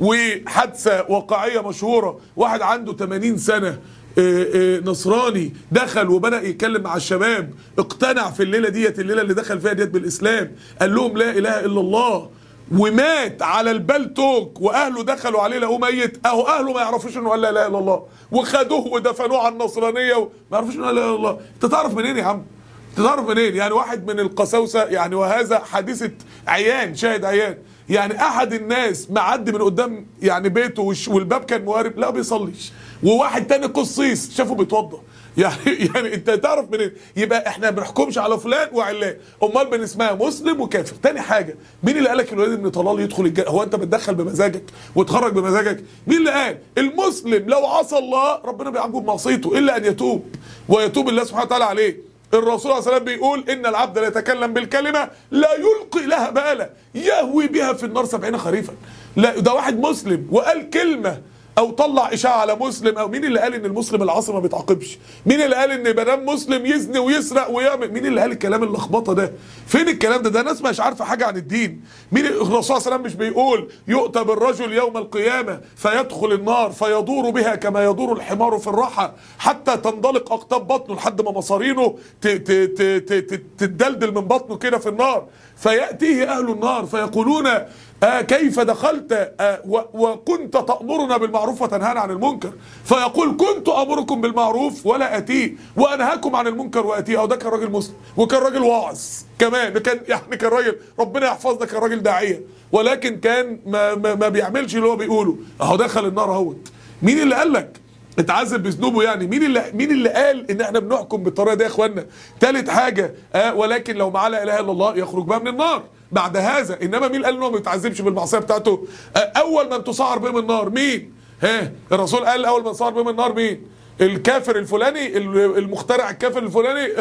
Speaker 1: وحادثه واقعيه مشهوره واحد عنده 80 سنه اه، اه، نصراني دخل وبدا يتكلم مع الشباب اقتنع في الليله ديت الليله اللي دخل فيها ديت بالاسلام قال لهم لا اله الا الله ومات على البال توك واهله دخلوا عليه لقوه ميت اهو اهله ما يعرفوش انه قال لا اله الا الله وخدوه ودفنوه على النصرانيه وما يعرفوش انه قال لا اله الا الله انت تعرف منين يا عم انت تعرف منين يعني واحد من القساوسه يعني وهذا حادثه عيان شاهد عيان يعني احد الناس معدي من قدام يعني بيته والش- والباب كان موارب لا بيصليش وواحد تاني قصيص شافه بيتوضى يعني يعني انت تعرف منين يبقى احنا ما بنحكمش على فلان وعلان امال بن اسمها مسلم وكافر تاني حاجه مين اللي قالك الوليد بن طلال يدخل الجنه هو انت بتدخل بمزاجك وتخرج بمزاجك مين اللي قال المسلم لو عصى الله ربنا بيعاقبه بمعصيته الا ان يتوب ويتوب الله سبحانه وتعالى عليه الرسول صلى الله عليه وسلم بيقول ان العبد لا يتكلم بالكلمه لا يلقي لها بالا يهوي بها في النار سبعين خريفا لا ده واحد مسلم وقال كلمه او طلع اشاعه على مسلم او مين اللي قال ان المسلم العاصي ما بيتعاقبش مين اللي قال ان مدام مسلم يزني ويسرق ويعمل مين اللي قال الكلام اللخبطه ده فين الكلام ده ده ناس مش عارفه حاجه عن الدين مين الرسول صلى الله عليه وسلم مش بيقول يؤتى بالرجل يوم القيامه فيدخل النار فيدور بها كما يدور الحمار في الرحى حتى تنطلق اقطاب بطنه لحد ما مصارينه ت- ت- ت- ت- ت- تتدلدل من بطنه كده في النار فياتيه اهل النار فيقولون آه كيف دخلت آه و- وكنت تأمرنا بالمعروف وتنهانا عن المنكر فيقول كنت أمركم بالمعروف ولا أتيه وأنهاكم عن المنكر وأتيه أو ده كان راجل مسلم وكان راجل واعظ كمان كان يعني كان راجل ربنا يحفظنا كان راجل داعية ولكن كان ما, ما, ما بيعملش اللي هو بيقوله أهو دخل النار اهوت مين اللي قال لك اتعذب بذنوبه يعني مين اللي مين اللي قال ان احنا بنحكم بالطريقه دي يا اخوانا ثالث حاجه آه ولكن لو معاه لا اله الا الله يخرج بقى من النار بعد هذا انما مين قال ان هو ما بيتعذبش بالمعصيه بتاعته آه اول من تسعر بهم النار مين ها الرسول قال اول من سعر بهم النار مين الكافر الفلاني المخترع الكافر الفلاني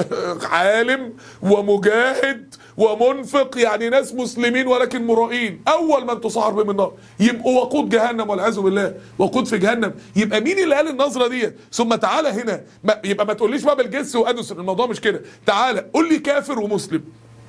Speaker 1: عالم ومجاهد ومنفق يعني ناس مسلمين ولكن مرائين اول من تصعر بهم النار يبقوا وقود جهنم والعياذ بالله وقود في جهنم يبقى مين اللي قال النظره دي ثم تعالى هنا ما يبقى ما تقوليش بقى بالجس واديسون الموضوع مش كده تعالى قول لي كافر ومسلم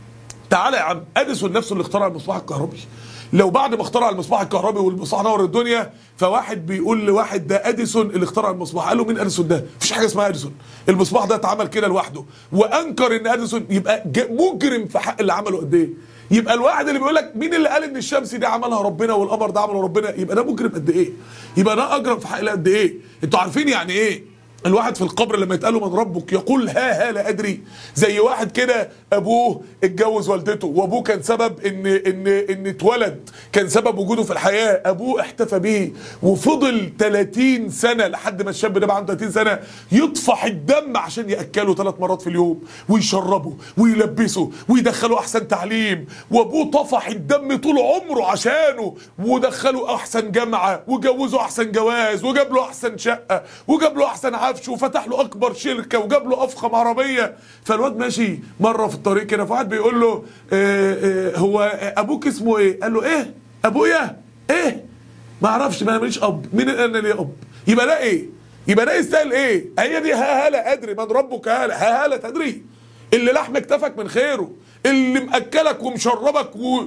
Speaker 1: تعالى يا عم اديسون نفسه اللي اخترع المصباح الكهربي لو بعد ما اخترع المصباح الكهربي والمصباح نور الدنيا فواحد بيقول لواحد ده اديسون اللي اخترع المصباح قال له مين اديسون ده مفيش حاجه اسمها اديسون المصباح ده اتعمل كده لوحده وانكر ان اديسون يبقى ج- مجرم في حق اللي عمله قد ايه يبقى الواحد اللي بيقول لك مين اللي قال ان الشمس دي عملها ربنا والقمر ده عمله ربنا يبقى ده مجرم قد ايه يبقى ده اجرم في حق الله قد ايه انتوا عارفين يعني ايه الواحد في القبر لما يتقال له من ربك يقول ها ها لا ادري زي واحد كده ابوه اتجوز والدته وابوه كان سبب ان ان ان اتولد كان سبب وجوده في الحياه ابوه احتفى بيه وفضل 30 سنه لحد ما الشاب ده بقى عنده 30 سنه يطفح الدم عشان ياكله ثلاث مرات في اليوم ويشربه ويلبسه ويدخله احسن تعليم وابوه طفح الدم طول عمره عشانه ودخله احسن جامعه وجوزه احسن جواز وجاب له احسن شقه وجاب له احسن عفش وفتح له اكبر شركه وجاب له افخم عربيه فالواد ماشي مره في الطريق كده فواحد بيقول له آه آه هو ابوك اسمه ايه؟ قال له ايه؟ ابويا؟ ايه؟ ما اعرفش ما انا ماليش اب مين اللي انا ليه اب؟ يبقى ده ايه؟ يبقى ده يستاهل ايه؟ هي دي ها هلا ادري من ربك هلا ها هلا تدري اللي لحم اكتفك من خيره اللي مأكلك ومشربك و...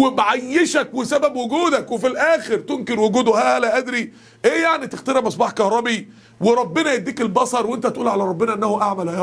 Speaker 1: ومعيشك وسبب وجودك وفي الاخر تنكر وجوده ها لا ادري ايه يعني تخترع مصباح كهربي وربنا يديك البصر وانت تقول على ربنا انه اعمى لا يرى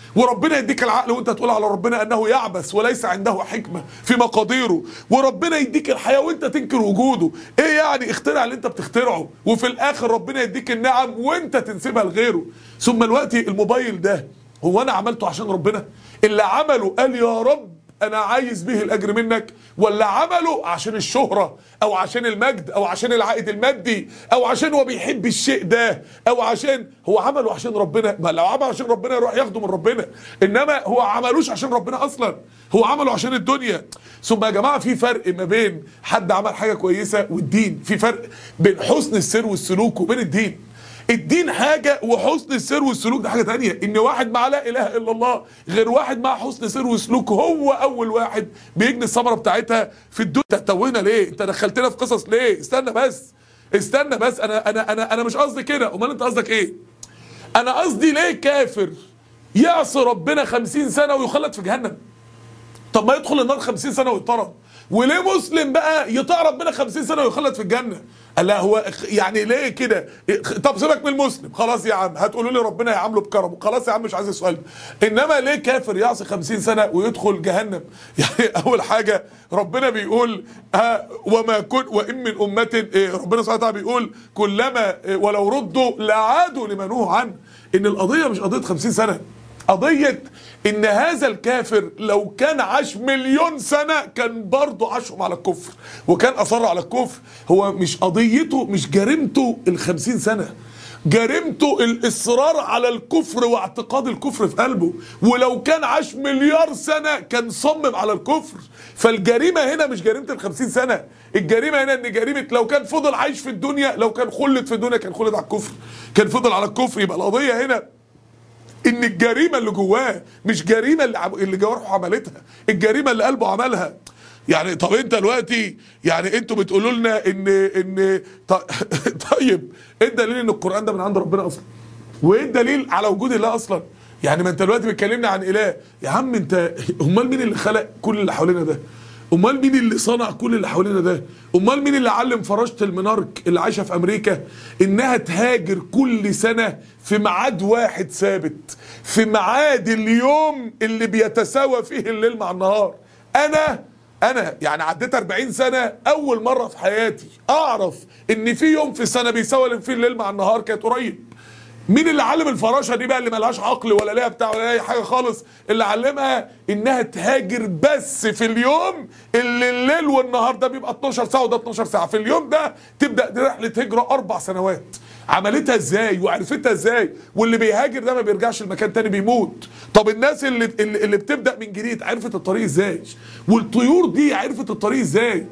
Speaker 1: وربنا يديك العقل وانت تقول على ربنا انه يعبث وليس عنده حكمه في مقاديره وربنا يديك الحياه وانت تنكر وجوده ايه يعني اخترع اللي انت بتخترعه وفي الاخر ربنا يديك النعم وانت تنسبها لغيره ثم الوقت الموبايل ده هو انا عملته عشان ربنا اللي عمله قال يا رب انا عايز به الاجر منك ولا عمله عشان الشهرة او عشان المجد او عشان العائد المادي او عشان هو بيحب الشيء ده او عشان هو عمله عشان ربنا ما لو عمله عشان ربنا يروح ياخده من ربنا انما هو عملوش عشان ربنا اصلا هو عمله عشان الدنيا ثم يا جماعة في فرق ما بين حد عمل حاجة كويسة والدين في فرق بين حسن السير والسلوك وبين الدين الدين حاجة وحسن السير والسلوك ده حاجة تانية ان واحد مع لا اله الا الله غير واحد مع حسن سير وسلوك هو اول واحد بيجني الثمرة بتاعتها في الدنيا تتوهنا ليه انت دخلتنا في قصص ليه استنى بس استنى بس انا انا انا انا مش قصدي كده امال انت قصدك ايه انا قصدي ليه كافر يعصي ربنا خمسين سنة ويخلد في جهنم طب ما يدخل النار 50 سنه ويطرد وليه مسلم بقى يطاع ربنا 50 سنه ويخلد في الجنه قال لا هو يعني ليه كده طب سيبك من المسلم خلاص يا عم هتقولوا لي ربنا يعامله بكرمه خلاص يا عم مش عايز السؤال ده انما ليه كافر يعصي 50 سنه ويدخل جهنم يعني اول حاجه ربنا بيقول آه وما كن وان من امه إيه ربنا سبحانه وتعالى بيقول كلما إيه ولو ردوا لعادوا لما نهوا عنه ان القضيه مش قضيه 50 سنه قضية ان هذا الكافر لو كان عاش مليون سنة كان برضه عاشهم على الكفر وكان اصر على الكفر هو مش قضيته مش جريمته الخمسين سنة جريمته الاصرار على الكفر واعتقاد الكفر في قلبه ولو كان عاش مليار سنة كان صمم على الكفر فالجريمة هنا مش جريمة الخمسين سنة الجريمة هنا ان جريمة لو كان فضل عايش في الدنيا لو كان خلد في الدنيا كان خلد على الكفر كان فضل على الكفر يبقى القضية هنا ان الجريمه اللي جواه مش جريمه اللي عم- اللي جوارحه عملتها الجريمه اللي قلبه عملها يعني طب انت دلوقتي يعني انتوا بتقولوا لنا ان ان ط- طيب ايه الدليل ان القران ده من عند ربنا اصلا وايه الدليل على وجود الله اصلا يعني ما انت دلوقتي بتكلمنا عن اله يا عم انت امال مين اللي خلق كل اللي حوالينا ده امال مين اللي صنع كل اللي حوالينا ده امال مين اللي علم فراشة المنارك اللي عايشه في امريكا انها تهاجر كل سنه في ميعاد واحد ثابت في ميعاد اليوم اللي بيتساوى فيه الليل مع النهار انا انا يعني عديت 40 سنه اول مره في حياتي اعرف ان في يوم في السنه بيساوي فيه الليل مع النهار كانت قريب مين اللي علم الفراشه دي بقى اللي ملهاش عقل ولا ليها بتاع ولا ليها اي حاجه خالص اللي علمها انها تهاجر بس في اليوم اللي الليل والنهار ده بيبقى 12 ساعه وده 12 ساعه في اليوم ده تبدا دي رحله هجره اربع سنوات عملتها ازاي وعرفتها ازاي واللي بيهاجر ده ما بيرجعش لمكان تاني بيموت طب الناس اللي اللي, اللي بتبدا من جديد عرفت الطريق ازاي والطيور دي عرفت الطريق ازاي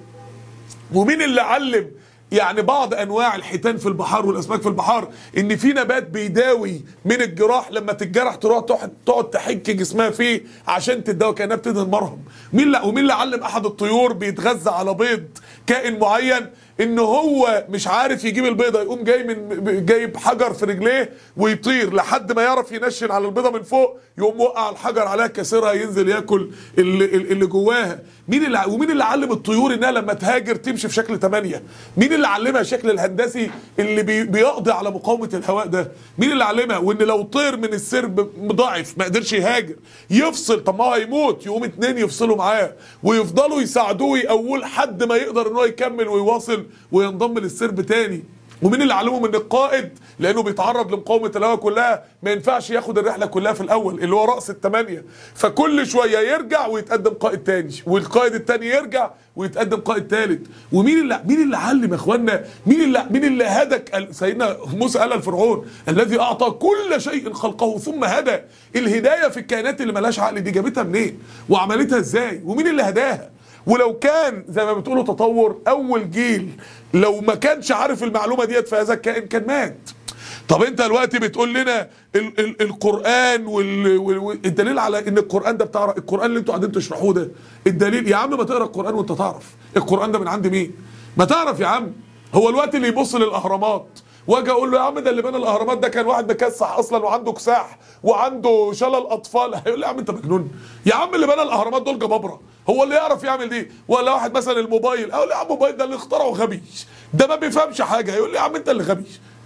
Speaker 1: ومين اللي علم يعني بعض انواع الحيتان في البحار والاسماك في البحار ان في نبات بيداوي من الجراح لما تتجرح تروح تقعد تقعد تحك جسمها فيه عشان تداوي كانها بتدهن مرهم مين اللي ومين اللي علم احد الطيور بيتغذى على بيض كائن معين ان هو مش عارف يجيب البيضه يقوم جاي من جايب حجر في رجليه ويطير لحد ما يعرف ينشن على البيضه من فوق يقوم وقع الحجر عليها كسرها ينزل ياكل اللي, اللي جواها مين اللي ومين اللي علم الطيور انها لما تهاجر تمشي في شكل ثمانية مين اللي علمها الشكل الهندسي اللي بي بيقضي على مقاومه الهواء ده مين اللي علمها وان لو طير من السرب ضعف ما قدرش يهاجر يفصل طب ما هو هيموت يقوم اتنين يفصلوا معاه ويفضلوا يساعدوه ويقووه لحد ما يقدر ان هو يكمل ويواصل وينضم للسرب تاني ومين اللي علمهم ان القائد لانه بيتعرض لمقاومه الهواء كلها ما ينفعش ياخد الرحله كلها في الاول اللي هو راس الثمانيه فكل شويه يرجع ويتقدم قائد تاني والقائد التاني يرجع ويتقدم قائد ثالث ومين اللي مين اللي علم يا اخوانا مين اللي مين اللي هدك سيدنا موسى قال لفرعون الذي اعطى كل شيء خلقه ثم هدى الهدايه في الكائنات اللي ملهاش عقل دي جابتها منين وعملتها ازاي ومين اللي هداها ولو كان زي ما بتقولوا تطور اول جيل لو ما كانش عارف المعلومه ديت في هذا الكائن كان مات طب انت دلوقتي بتقول لنا ال ال القران وال وال وال الدليل على ان القران ده بتاع القران اللي انتوا قاعدين تشرحوه ده الدليل يا عم ما تقرا القران وانت تعرف القران ده من عند مين ما تعرف يا عم هو الوقت اللي يبص للاهرامات واجي اقول له يا عم ده اللي بنى الاهرامات ده كان واحد مكسح اصلا وعنده كساح وعنده شلل اطفال هيقول لي يا عم انت مجنون يا عم اللي بنى الاهرامات دول جبابره هو اللي يعرف يعمل دي ولا واحد مثلا الموبايل اقول له يا عم الموبايل ده اللي اخترعه غبي ده ما بيفهمش حاجه يقول لي يا عم انت اللي غبي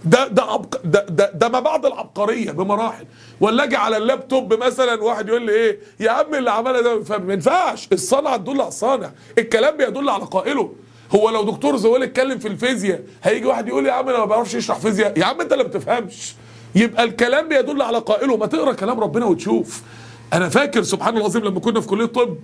Speaker 1: ده ده عبق ده ده, ده ما بعد العبقريه بمراحل ولا اجي على اللابتوب مثلا واحد يقول لي ايه يا عم اللي عملها ده فما ينفعش الصنعه تدل على الصانع الكلام بيدل على قائله هو لو دكتور زويل اتكلم في الفيزياء هيجي واحد يقول لي يا عم انا ما بعرفش يشرح فيزياء يا عم انت اللي ما بتفهمش يبقى الكلام بيدل على قائله ما تقرا كلام ربنا وتشوف انا فاكر سبحان الله العظيم لما كنا في كليه طب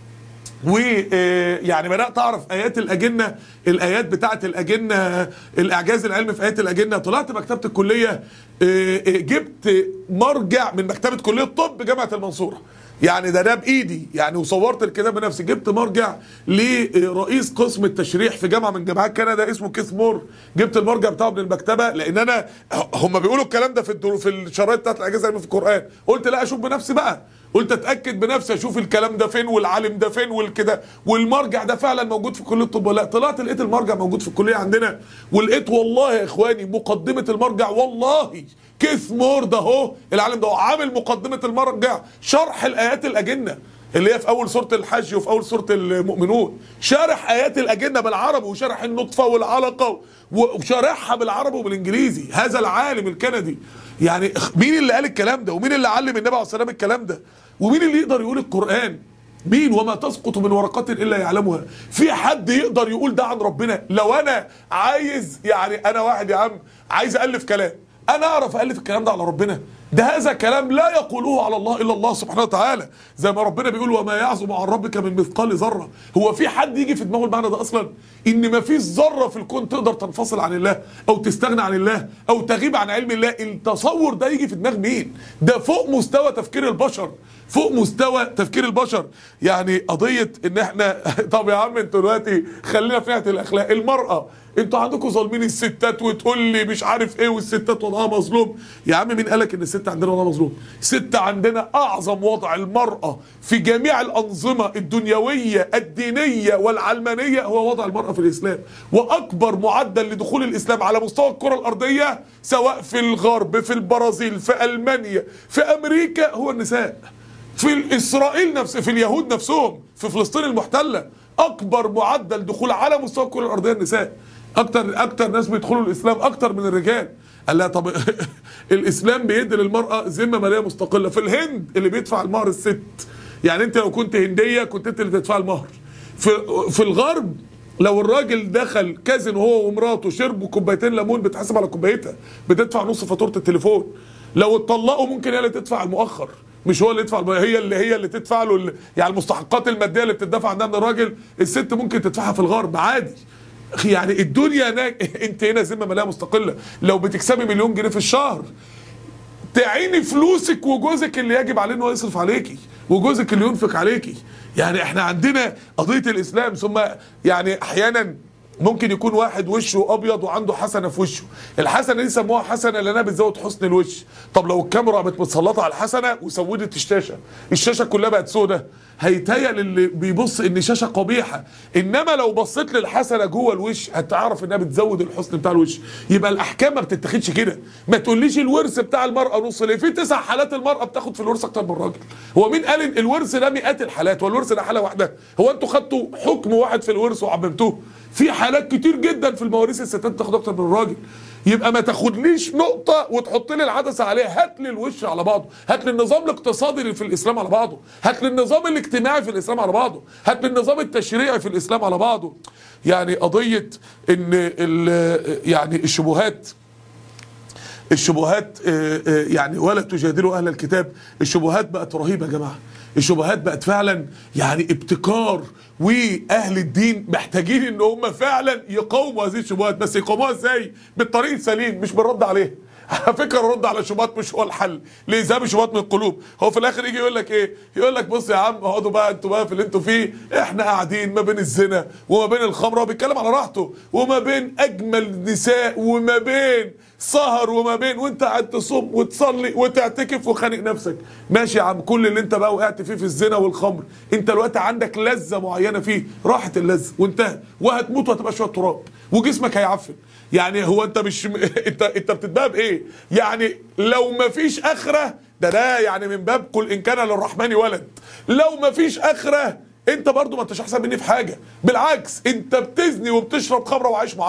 Speaker 1: ويعني بدات اعرف ايات الاجنه الايات بتاعه الاجنه الاعجاز العلمي في ايات الاجنه طلعت مكتبه الكليه آه، آه، جبت مرجع من مكتبه كليه الطب جامعه المنصوره يعني ده ده بايدي يعني وصورت الكتاب بنفسي جبت مرجع لرئيس قسم التشريح في جامعه من جامعات كندا اسمه كيث مور جبت المرجع بتاعه من المكتبه لان انا هم بيقولوا الكلام ده في الدرو في الشرايط بتاعت الاعجاز العلمي في القران قلت لا اشوف بنفسي بقى قلت اتاكد بنفسي اشوف الكلام ده فين والعالم ده فين والكده والمرجع ده فعلا موجود في كليه الطب ولا لا طلعت لقيت المرجع موجود في الكليه عندنا ولقيت والله يا اخواني مقدمه المرجع والله كيث مور ده اهو العالم ده هو عامل مقدمه المرجع شرح الايات الاجنه اللي هي في اول سوره الحج وفي اول سوره المؤمنون شارح ايات الاجنه بالعربي وشارح النطفه والعلقه وشارحها بالعربي وبالانجليزي هذا العالم الكندي يعني مين اللي قال الكلام ده ومين اللي علم النبي عليه الصلاه والسلام الكلام ده ومين اللي يقدر يقول القران مين وما تسقط من ورقة إلا يعلمها في حد يقدر يقول ده عن ربنا لو أنا عايز يعني أنا واحد يا عم عايز ألف كلام أنا أعرف ألف الكلام ده على ربنا ده هذا كلام لا يقوله على الله الا الله سبحانه وتعالى زي ما ربنا بيقول وما يعزم عن ربك من مثقال ذره هو في حد يجي في دماغه المعنى ده اصلا ان ما فيش ذره في الكون تقدر تنفصل عن الله او تستغنى عن الله او تغيب عن علم الله التصور ده يجي في دماغ مين ده فوق مستوى تفكير البشر فوق مستوى تفكير البشر يعني قضيه ان احنا طب يا عم انتوا دلوقتي خلينا في ناحيه الاخلاق المراه انتوا عندكم ظالمين الستات وتقول لي مش عارف ايه والستات وضعها مظلوم يا عم مين قالك ان الست عندنا وضعها مظلوم الست عندنا اعظم وضع المراه في جميع الانظمه الدنيويه الدينيه والعلمانيه هو وضع المراه في الاسلام واكبر معدل لدخول الاسلام على مستوى الكره الارضيه سواء في الغرب في البرازيل في المانيا في امريكا هو النساء في اسرائيل نفس في اليهود نفسهم في فلسطين المحتله اكبر معدل دخول على مستوى الكره الارضيه النساء اكتر اكتر ناس بيدخلوا الاسلام اكتر من الرجال قال لها طب الاسلام بيدي للمراه ذمه ماليه مستقله في الهند اللي بيدفع المهر الست يعني انت لو كنت هنديه كنت انت اللي تدفع المهر في في الغرب لو الراجل دخل كازن هو ومراته شربوا كوبايتين ليمون بتحاسب على كوبايتها بتدفع نص فاتوره التليفون لو اتطلقوا ممكن هي اللي تدفع المؤخر مش هو اللي يدفع الم- هي اللي هي اللي تدفع له ال- يعني المستحقات الماديه اللي بتدفع عندها من الراجل الست ممكن تدفعها في الغرب عادي أخي يعني الدنيا هناك انت هنا ذمه ماليه مستقله لو بتكسبي مليون جنيه في الشهر تعيني فلوسك وجوزك اللي يجب عليه انه يصرف عليكي وجوزك اللي ينفق عليكي يعني احنا عندنا قضيه الاسلام ثم يعني احيانا ممكن يكون واحد وشه ابيض وعنده حسنه في وشه الحسنه دي سموها حسنه لانها بتزود حسن الوش طب لو الكاميرا قامت متسلطه على الحسنه وسودت الشاشه الشاشه كلها بقت سودة هيتهيأ للي بيبص ان شاشه قبيحه انما لو بصيت للحسنه جوه الوش هتعرف انها بتزود الحسن بتاع الوش يبقى الاحكام ما بتتاخدش كده ما تقوليش الورث بتاع المراه نص ليه في تسع حالات المراه بتاخد في الورث اكتر من الراجل هو مين قال ان الورث ده مئات الحالات والورث ده حاله واحده هو انتوا خدتوا حكم واحد في الورث وعممتوه في حالات كتير جدا في المواريث الستات بتاخد اكتر من الراجل يبقى ما تاخدليش نقطة وتحط لي العدسة عليها هات لي الوش على بعضه هات لي النظام الاقتصادي اللي في الإسلام على بعضه هات لي النظام الاجتماعي في الإسلام على بعضه هات لي النظام التشريعي في الإسلام على بعضه يعني قضية ان ال- يعني الشبهات الشبهات آه، آه، يعني ولا تجادلوا اهل الكتاب الشبهات بقت رهيبه يا جماعه الشبهات بقت فعلا يعني ابتكار واهل الدين محتاجين ان هم فعلا يقاوموا هذه الشبهات بس يقاوموها ازاي بالطريق السليم مش بالرد عليها على فكره الرد على الشبهات مش هو الحل لإذهاب الشبهات من القلوب هو في الاخر يجي يقول لك ايه يقول لك بص يا عم اقعدوا بقى انتوا بقى في اللي انتوا فيه احنا قاعدين ما بين الزنا وما بين الخمره هو بيتكلم على راحته وما بين اجمل نساء وما بين سهر وما بين وانت قاعد تصوم وتصلي وتعتكف وخانق نفسك ماشي يا عم كل اللي انت بقى وقعت فيه في الزنا والخمر انت دلوقتي عندك لذه معينه فيه راحت اللذه وانتهى وهتموت وهتبقى شويه تراب وجسمك هيعفن يعني هو انت مش انت انت بتتباهى بايه يعني لو ما فيش اخره ده ده يعني من باب قل ان كان للرحمن ولد لو ما فيش اخره انت برضو ما انتش احسن مني في حاجه بالعكس انت بتزني وبتشرب خمره وعايش معذب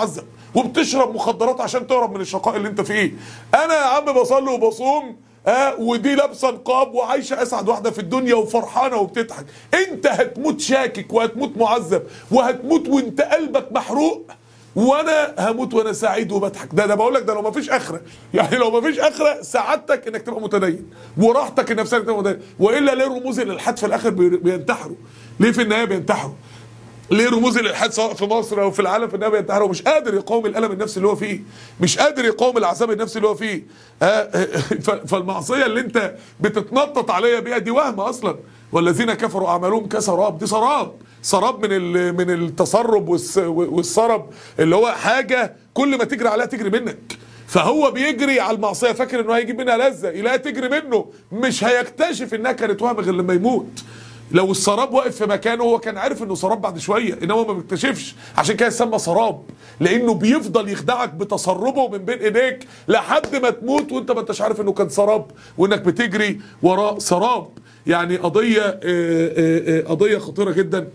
Speaker 1: وبتشرب مخدرات عشان تهرب من الشقاء اللي انت فيه انا يا عم بصلي وبصوم ها ودي لابسه نقاب وعايشه اسعد واحده في الدنيا وفرحانه وبتضحك انت هتموت شاكك وهتموت معذب وهتموت وانت قلبك محروق وانا هموت وانا سعيد وبضحك ده ده بقول لك ده لو ما فيش اخره يعني لو ما فيش اخره سعادتك انك تبقى متدين وراحتك النفسيه انك تبقى متدين والا ليه رموز الالحاد في الاخر بي- بينتحروا ليه في النهايه بينتحروا ليه رموز الالحاد سواء في مصر او في العالم في النهايه بينتحروا مش قادر يقاوم الالم النفسي اللي هو فيه مش قادر يقاوم العذاب النفسي اللي هو فيه آه، آه، ف- فالمعصيه اللي انت بتتنطط عليها بيها دي وهم اصلا والذين كفروا اعمالهم كسراب دي سراب سراب من ال- من التسرب والس- والسرب اللي هو حاجه كل ما تجري عليها تجري منك فهو بيجري على المعصيه فاكر انه هيجيب منها لذه يلاقيها تجري منه مش هيكتشف انها كانت وهم غير لما يموت لو السراب واقف في مكانه هو كان عارف انه سراب بعد شويه انما ما بيكتشفش عشان كده سمى سراب لانه بيفضل يخدعك بتسربه من بين ايديك لحد ما تموت وانت ما انتش عارف انه كان سراب وانك بتجري وراء سراب يعني قضيه آه، آه، آه، قضيه خطيره جدا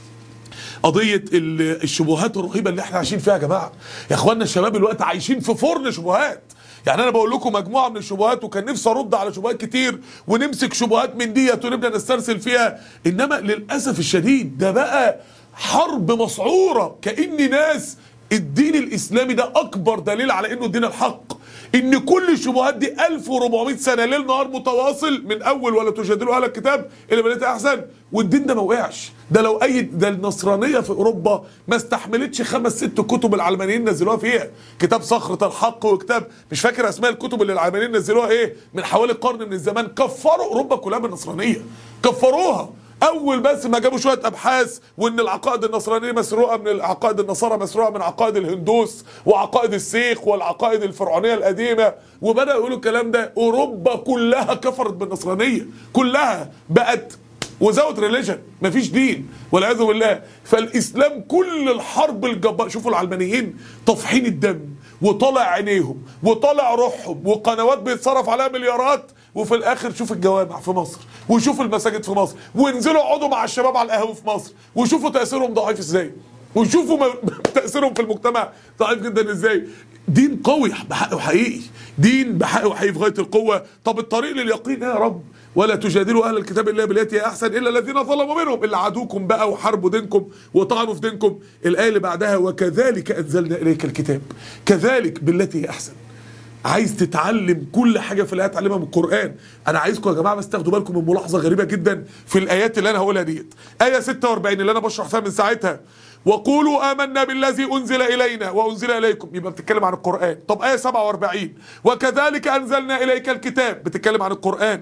Speaker 1: قضيه ال- الشبهات الرهيبه اللي احنا عايشين فيها يا جماعه يا اخوانا الشباب الوقت عايشين في فرن شبهات يعني انا بقول لكم مجموعه من الشبهات وكان نفسي ارد على شبهات كتير ونمسك شبهات من ديت ونبدا نسترسل فيها انما للاسف الشديد ده بقى حرب مسعوره كان ناس الدين الاسلامي ده اكبر دليل على انه دين الحق ان كل الشبهات دي 1400 سنه ليل نهار متواصل من اول ولا تجادلوا اهل الكتاب الى بنات احسن والدين ده ما وقعش ده لو اي ده النصرانيه في اوروبا ما استحملتش خمس ست كتب العلمانيين نزلوها فيها كتاب صخره الحق وكتاب مش فاكر اسماء الكتب اللي العلمانيين نزلوها ايه من حوالي قرن من الزمان كفروا اوروبا كلها بالنصرانيه كفروها اول بس ما جابوا شويه ابحاث وان العقائد النصرانيه مسروقه من العقائد النصارى مسروقه من عقائد الهندوس وعقائد السيخ والعقائد الفرعونيه القديمه وبداوا يقولوا الكلام ده اوروبا كلها كفرت بالنصرانيه كلها بقت وزاوت ريليجن مفيش دين والعياذ بالله فالاسلام كل الحرب الجبار شوفوا العلمانيين طافحين الدم وطالع عينيهم وطالع روحهم وقنوات بيتصرف عليها مليارات وفي الاخر شوف الجوامع في مصر وشوف المساجد في مصر وانزلوا اقعدوا مع الشباب على القهوه في مصر وشوفوا تاثيرهم ضعيف ازاي وشوفوا م- تاثيرهم في المجتمع ضعيف جدا ازاي دين قوي بحقه حقيقي دين بحقه حقيقي في غايه القوه طب الطريق لليقين إيه يا رب ولا تجادلوا اهل الكتاب الا بالتي هي احسن الا الذين ظلموا منهم اللي عادوكم بقى وحاربوا دينكم وطعنوا في دينكم الايه اللي بعدها وكذلك انزلنا اليك الكتاب كذلك بالتي هي احسن عايز تتعلم كل حاجه في الايات تعلمها من القران انا عايزكم يا جماعه بس تاخدوا بالكم من ملاحظه غريبه جدا في الايات اللي انا هقولها ديت ايه 46 اللي انا بشرح فيها من ساعتها وقولوا آمنا بالذي أنزل إلينا وأنزل إليكم يبقى بتتكلم عن القرآن طب آية 47 وكذلك أنزلنا إليك الكتاب بتتكلم عن القرآن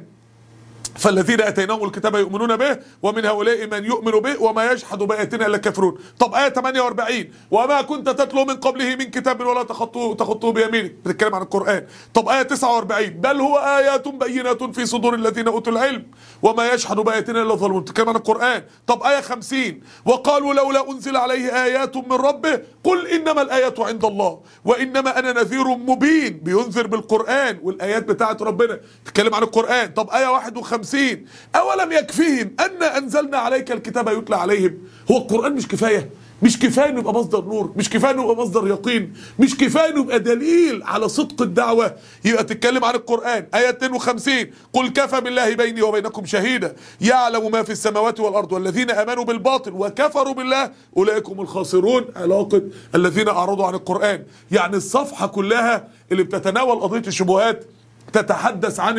Speaker 1: فالذين اتيناهم الكتاب يؤمنون به ومن هؤلاء من يؤمن به وما يجحد باياتنا الا كافرون طب ايه 48 وما كنت تتلو من قبله من كتاب ولا تخطوه تخطوه بيمينك بتتكلم عن القران طب ايه 49 بل هو ايات بينات في صدور الذين اوتوا العلم وما يجحد باياتنا الا الظالمون بتتكلم عن القران طب ايه 50 وقالوا لولا انزل عليه ايات من ربه قل انما الايات عند الله وانما انا نذير مبين بينذر بالقران والايات بتاعت ربنا بتتكلم عن القران طب ايه 51 اولم يكفيهم ان انزلنا عليك الكتاب يتلى عليهم هو القران مش كفايه مش كفايه انه يبقى مصدر نور مش كفايه انه يبقى مصدر يقين مش كفايه انه يبقى دليل على صدق الدعوه يبقى تتكلم عن القران ايه 52 قل كفى بالله بيني وبينكم شهيدا يعلم ما في السماوات والارض والذين امنوا بالباطل وكفروا بالله اولئك هم الخاسرون علاقه الذين اعرضوا عن القران يعني الصفحه كلها اللي بتتناول قضيه الشبهات تتحدث عن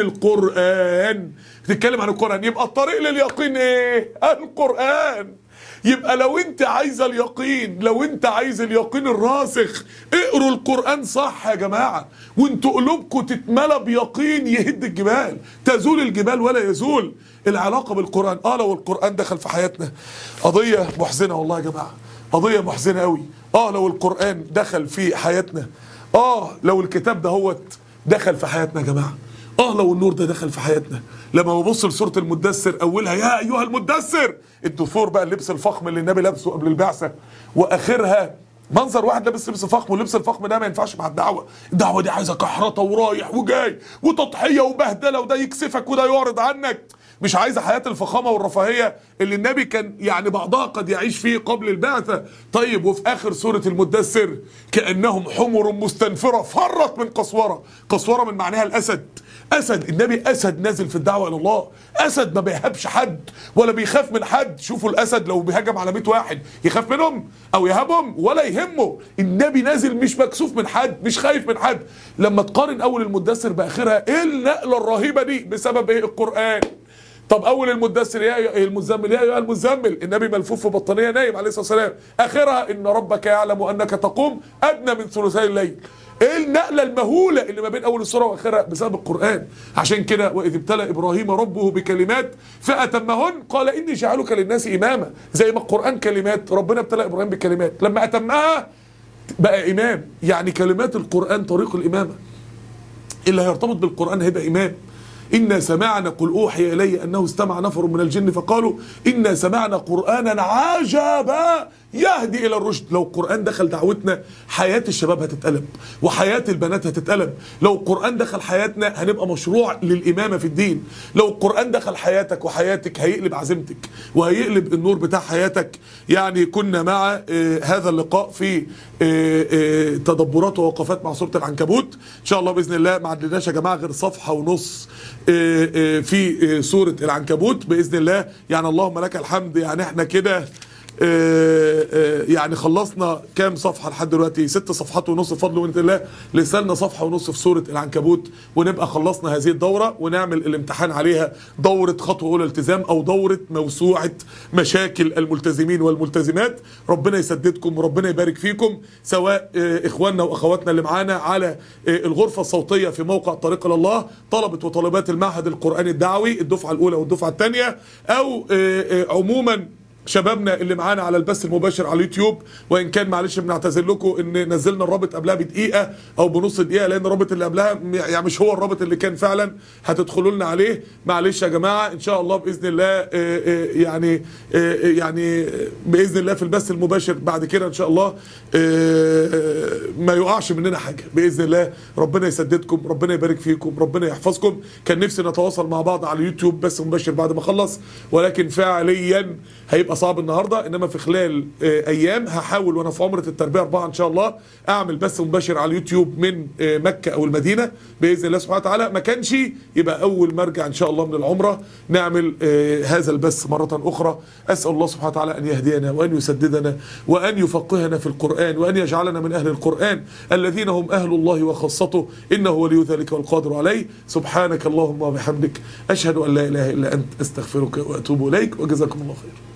Speaker 1: القرآن تتكلم عن القرآن يبقى الطريق لليقين ايه القرآن يبقى لو انت عايز اليقين لو انت عايز اليقين الراسخ اقروا القرآن صح يا جماعة وانتوا قلوبكم تتملى بيقين يهد الجبال تزول الجبال ولا يزول العلاقة بالقرآن اه لو القرآن دخل في حياتنا قضية محزنة والله يا جماعة قضية محزنة قوي اه لو القرآن دخل في حياتنا اه لو الكتاب ده هوت دخل في حياتنا يا جماعه اه لو النور ده دخل في حياتنا لما ببص لسوره المدثر اولها يا ايها المدثر الدثور بقى اللبس الفخم اللي النبي لابسه قبل البعثه واخرها منظر واحد لابس لبس فخم واللبس الفخم ده ما ينفعش مع الدعوه الدعوه دي عايزه كحرطه ورايح وجاي وتضحيه وبهدله وده يكسفك وده يعرض عنك مش عايزه حياه الفخامه والرفاهيه اللي النبي كان يعني بعضها قد يعيش فيه قبل البعثه طيب وفي اخر سوره المدثر كانهم حمر مستنفره فرت من قسوره قسوره من معناها الاسد اسد النبي اسد نازل في الدعوه الى الله اسد ما بيهابش حد ولا بيخاف من حد شوفوا الاسد لو بيهاجم على 100 واحد يخاف منهم او يهابهم ولا يهمه النبي نازل مش مكسوف من حد مش خايف من حد لما تقارن اول المدثر باخرها ايه النقله الرهيبه دي بسبب ايه القران طب اول المدثر يا أيها المزمل يا ايها المزمل النبي ملفوف في بطانيه نايم عليه الصلاه والسلام اخرها ان ربك يعلم انك تقوم ادنى من ثلثي الليل ايه النقله المهوله اللي ما بين اول السوره واخرها بسبب القران عشان كده واذ ابتلى ابراهيم ربه بكلمات فاتمهن قال اني جعلك للناس اماما زي ما القران كلمات ربنا ابتلى ابراهيم بكلمات لما اتمها بقى امام يعني كلمات القران طريق الامامه اللي هيرتبط بالقرآن هيبقى إمام إنا سمعنا قل أوحي إلي أنه استمع نفر من الجن فقالوا إنا سمعنا قرآنا عجبا يهدي إلى الرشد لو القرآن دخل دعوتنا حياة الشباب هتتقلب وحياة البنات هتتقلب لو القرآن دخل حياتنا هنبقى مشروع للإمامة في الدين لو القرآن دخل حياتك وحياتك هيقلب عزيمتك وهيقلب النور بتاع حياتك يعني كنا مع آه هذا اللقاء في آه آه تدبرات ووقفات مع سورة العنكبوت إن شاء الله بإذن الله ما عندناش يا جماعة غير صفحة ونص آه آه في آه سورة العنكبوت بإذن الله يعني اللهم لك الحمد يعني احنا كده آه، آه، يعني خلصنا كام صفحة لحد دلوقتي ست صفحات ونص بفضل ومنة الله لسه لنا صفحة ونص في سورة العنكبوت ونبقى خلصنا هذه الدورة ونعمل الامتحان عليها دورة خطوة أولى التزام أو دورة موسوعة مشاكل الملتزمين والملتزمات ربنا يسددكم وربنا يبارك فيكم سواء آه، إخواننا وأخواتنا اللي معانا على آه، الغرفة الصوتية في موقع طريق إلى الله طلبة وطالبات المعهد القرآني الدعوي الدفعة الأولى والدفعة الثانية أو آه، آه، عموما شبابنا اللي معانا على البث المباشر على اليوتيوب وان كان معلش بنعتذر لكم ان نزلنا الرابط قبلها بدقيقه او بنص دقيقه لان الرابط اللي قبلها م- يعني مش هو الرابط اللي كان فعلا هتدخلوا لنا عليه معلش يا جماعه ان شاء الله باذن الله آه، آه، يعني آه، آه، يعني آه، باذن الله في البث المباشر بعد كده ان شاء الله آه، آه، ما يقعش مننا حاجه باذن الله ربنا يسددكم ربنا يبارك فيكم ربنا يحفظكم كان نفسي نتواصل مع بعض على اليوتيوب بس مباشر بعد ما اخلص ولكن فعليا هيبقى صعب النهارده انما في خلال آه، ايام هحاول وانا في عمره التربيه اربعه ان شاء الله اعمل بث مباشر على اليوتيوب من آه، مكه او المدينه باذن الله سبحانه وتعالى ما كانش يبقى اول ما ارجع ان شاء الله من العمره نعمل آه، هذا البث مره اخرى اسال الله سبحانه وتعالى ان يهدينا وان يسددنا وان يفقهنا في القران وان يجعلنا من اهل القران الذين هم اهل الله وخاصته انه ولي ذلك والقادر عليه سبحانك اللهم وبحمدك اشهد ان لا اله الا انت استغفرك واتوب اليك وجزاكم الله خير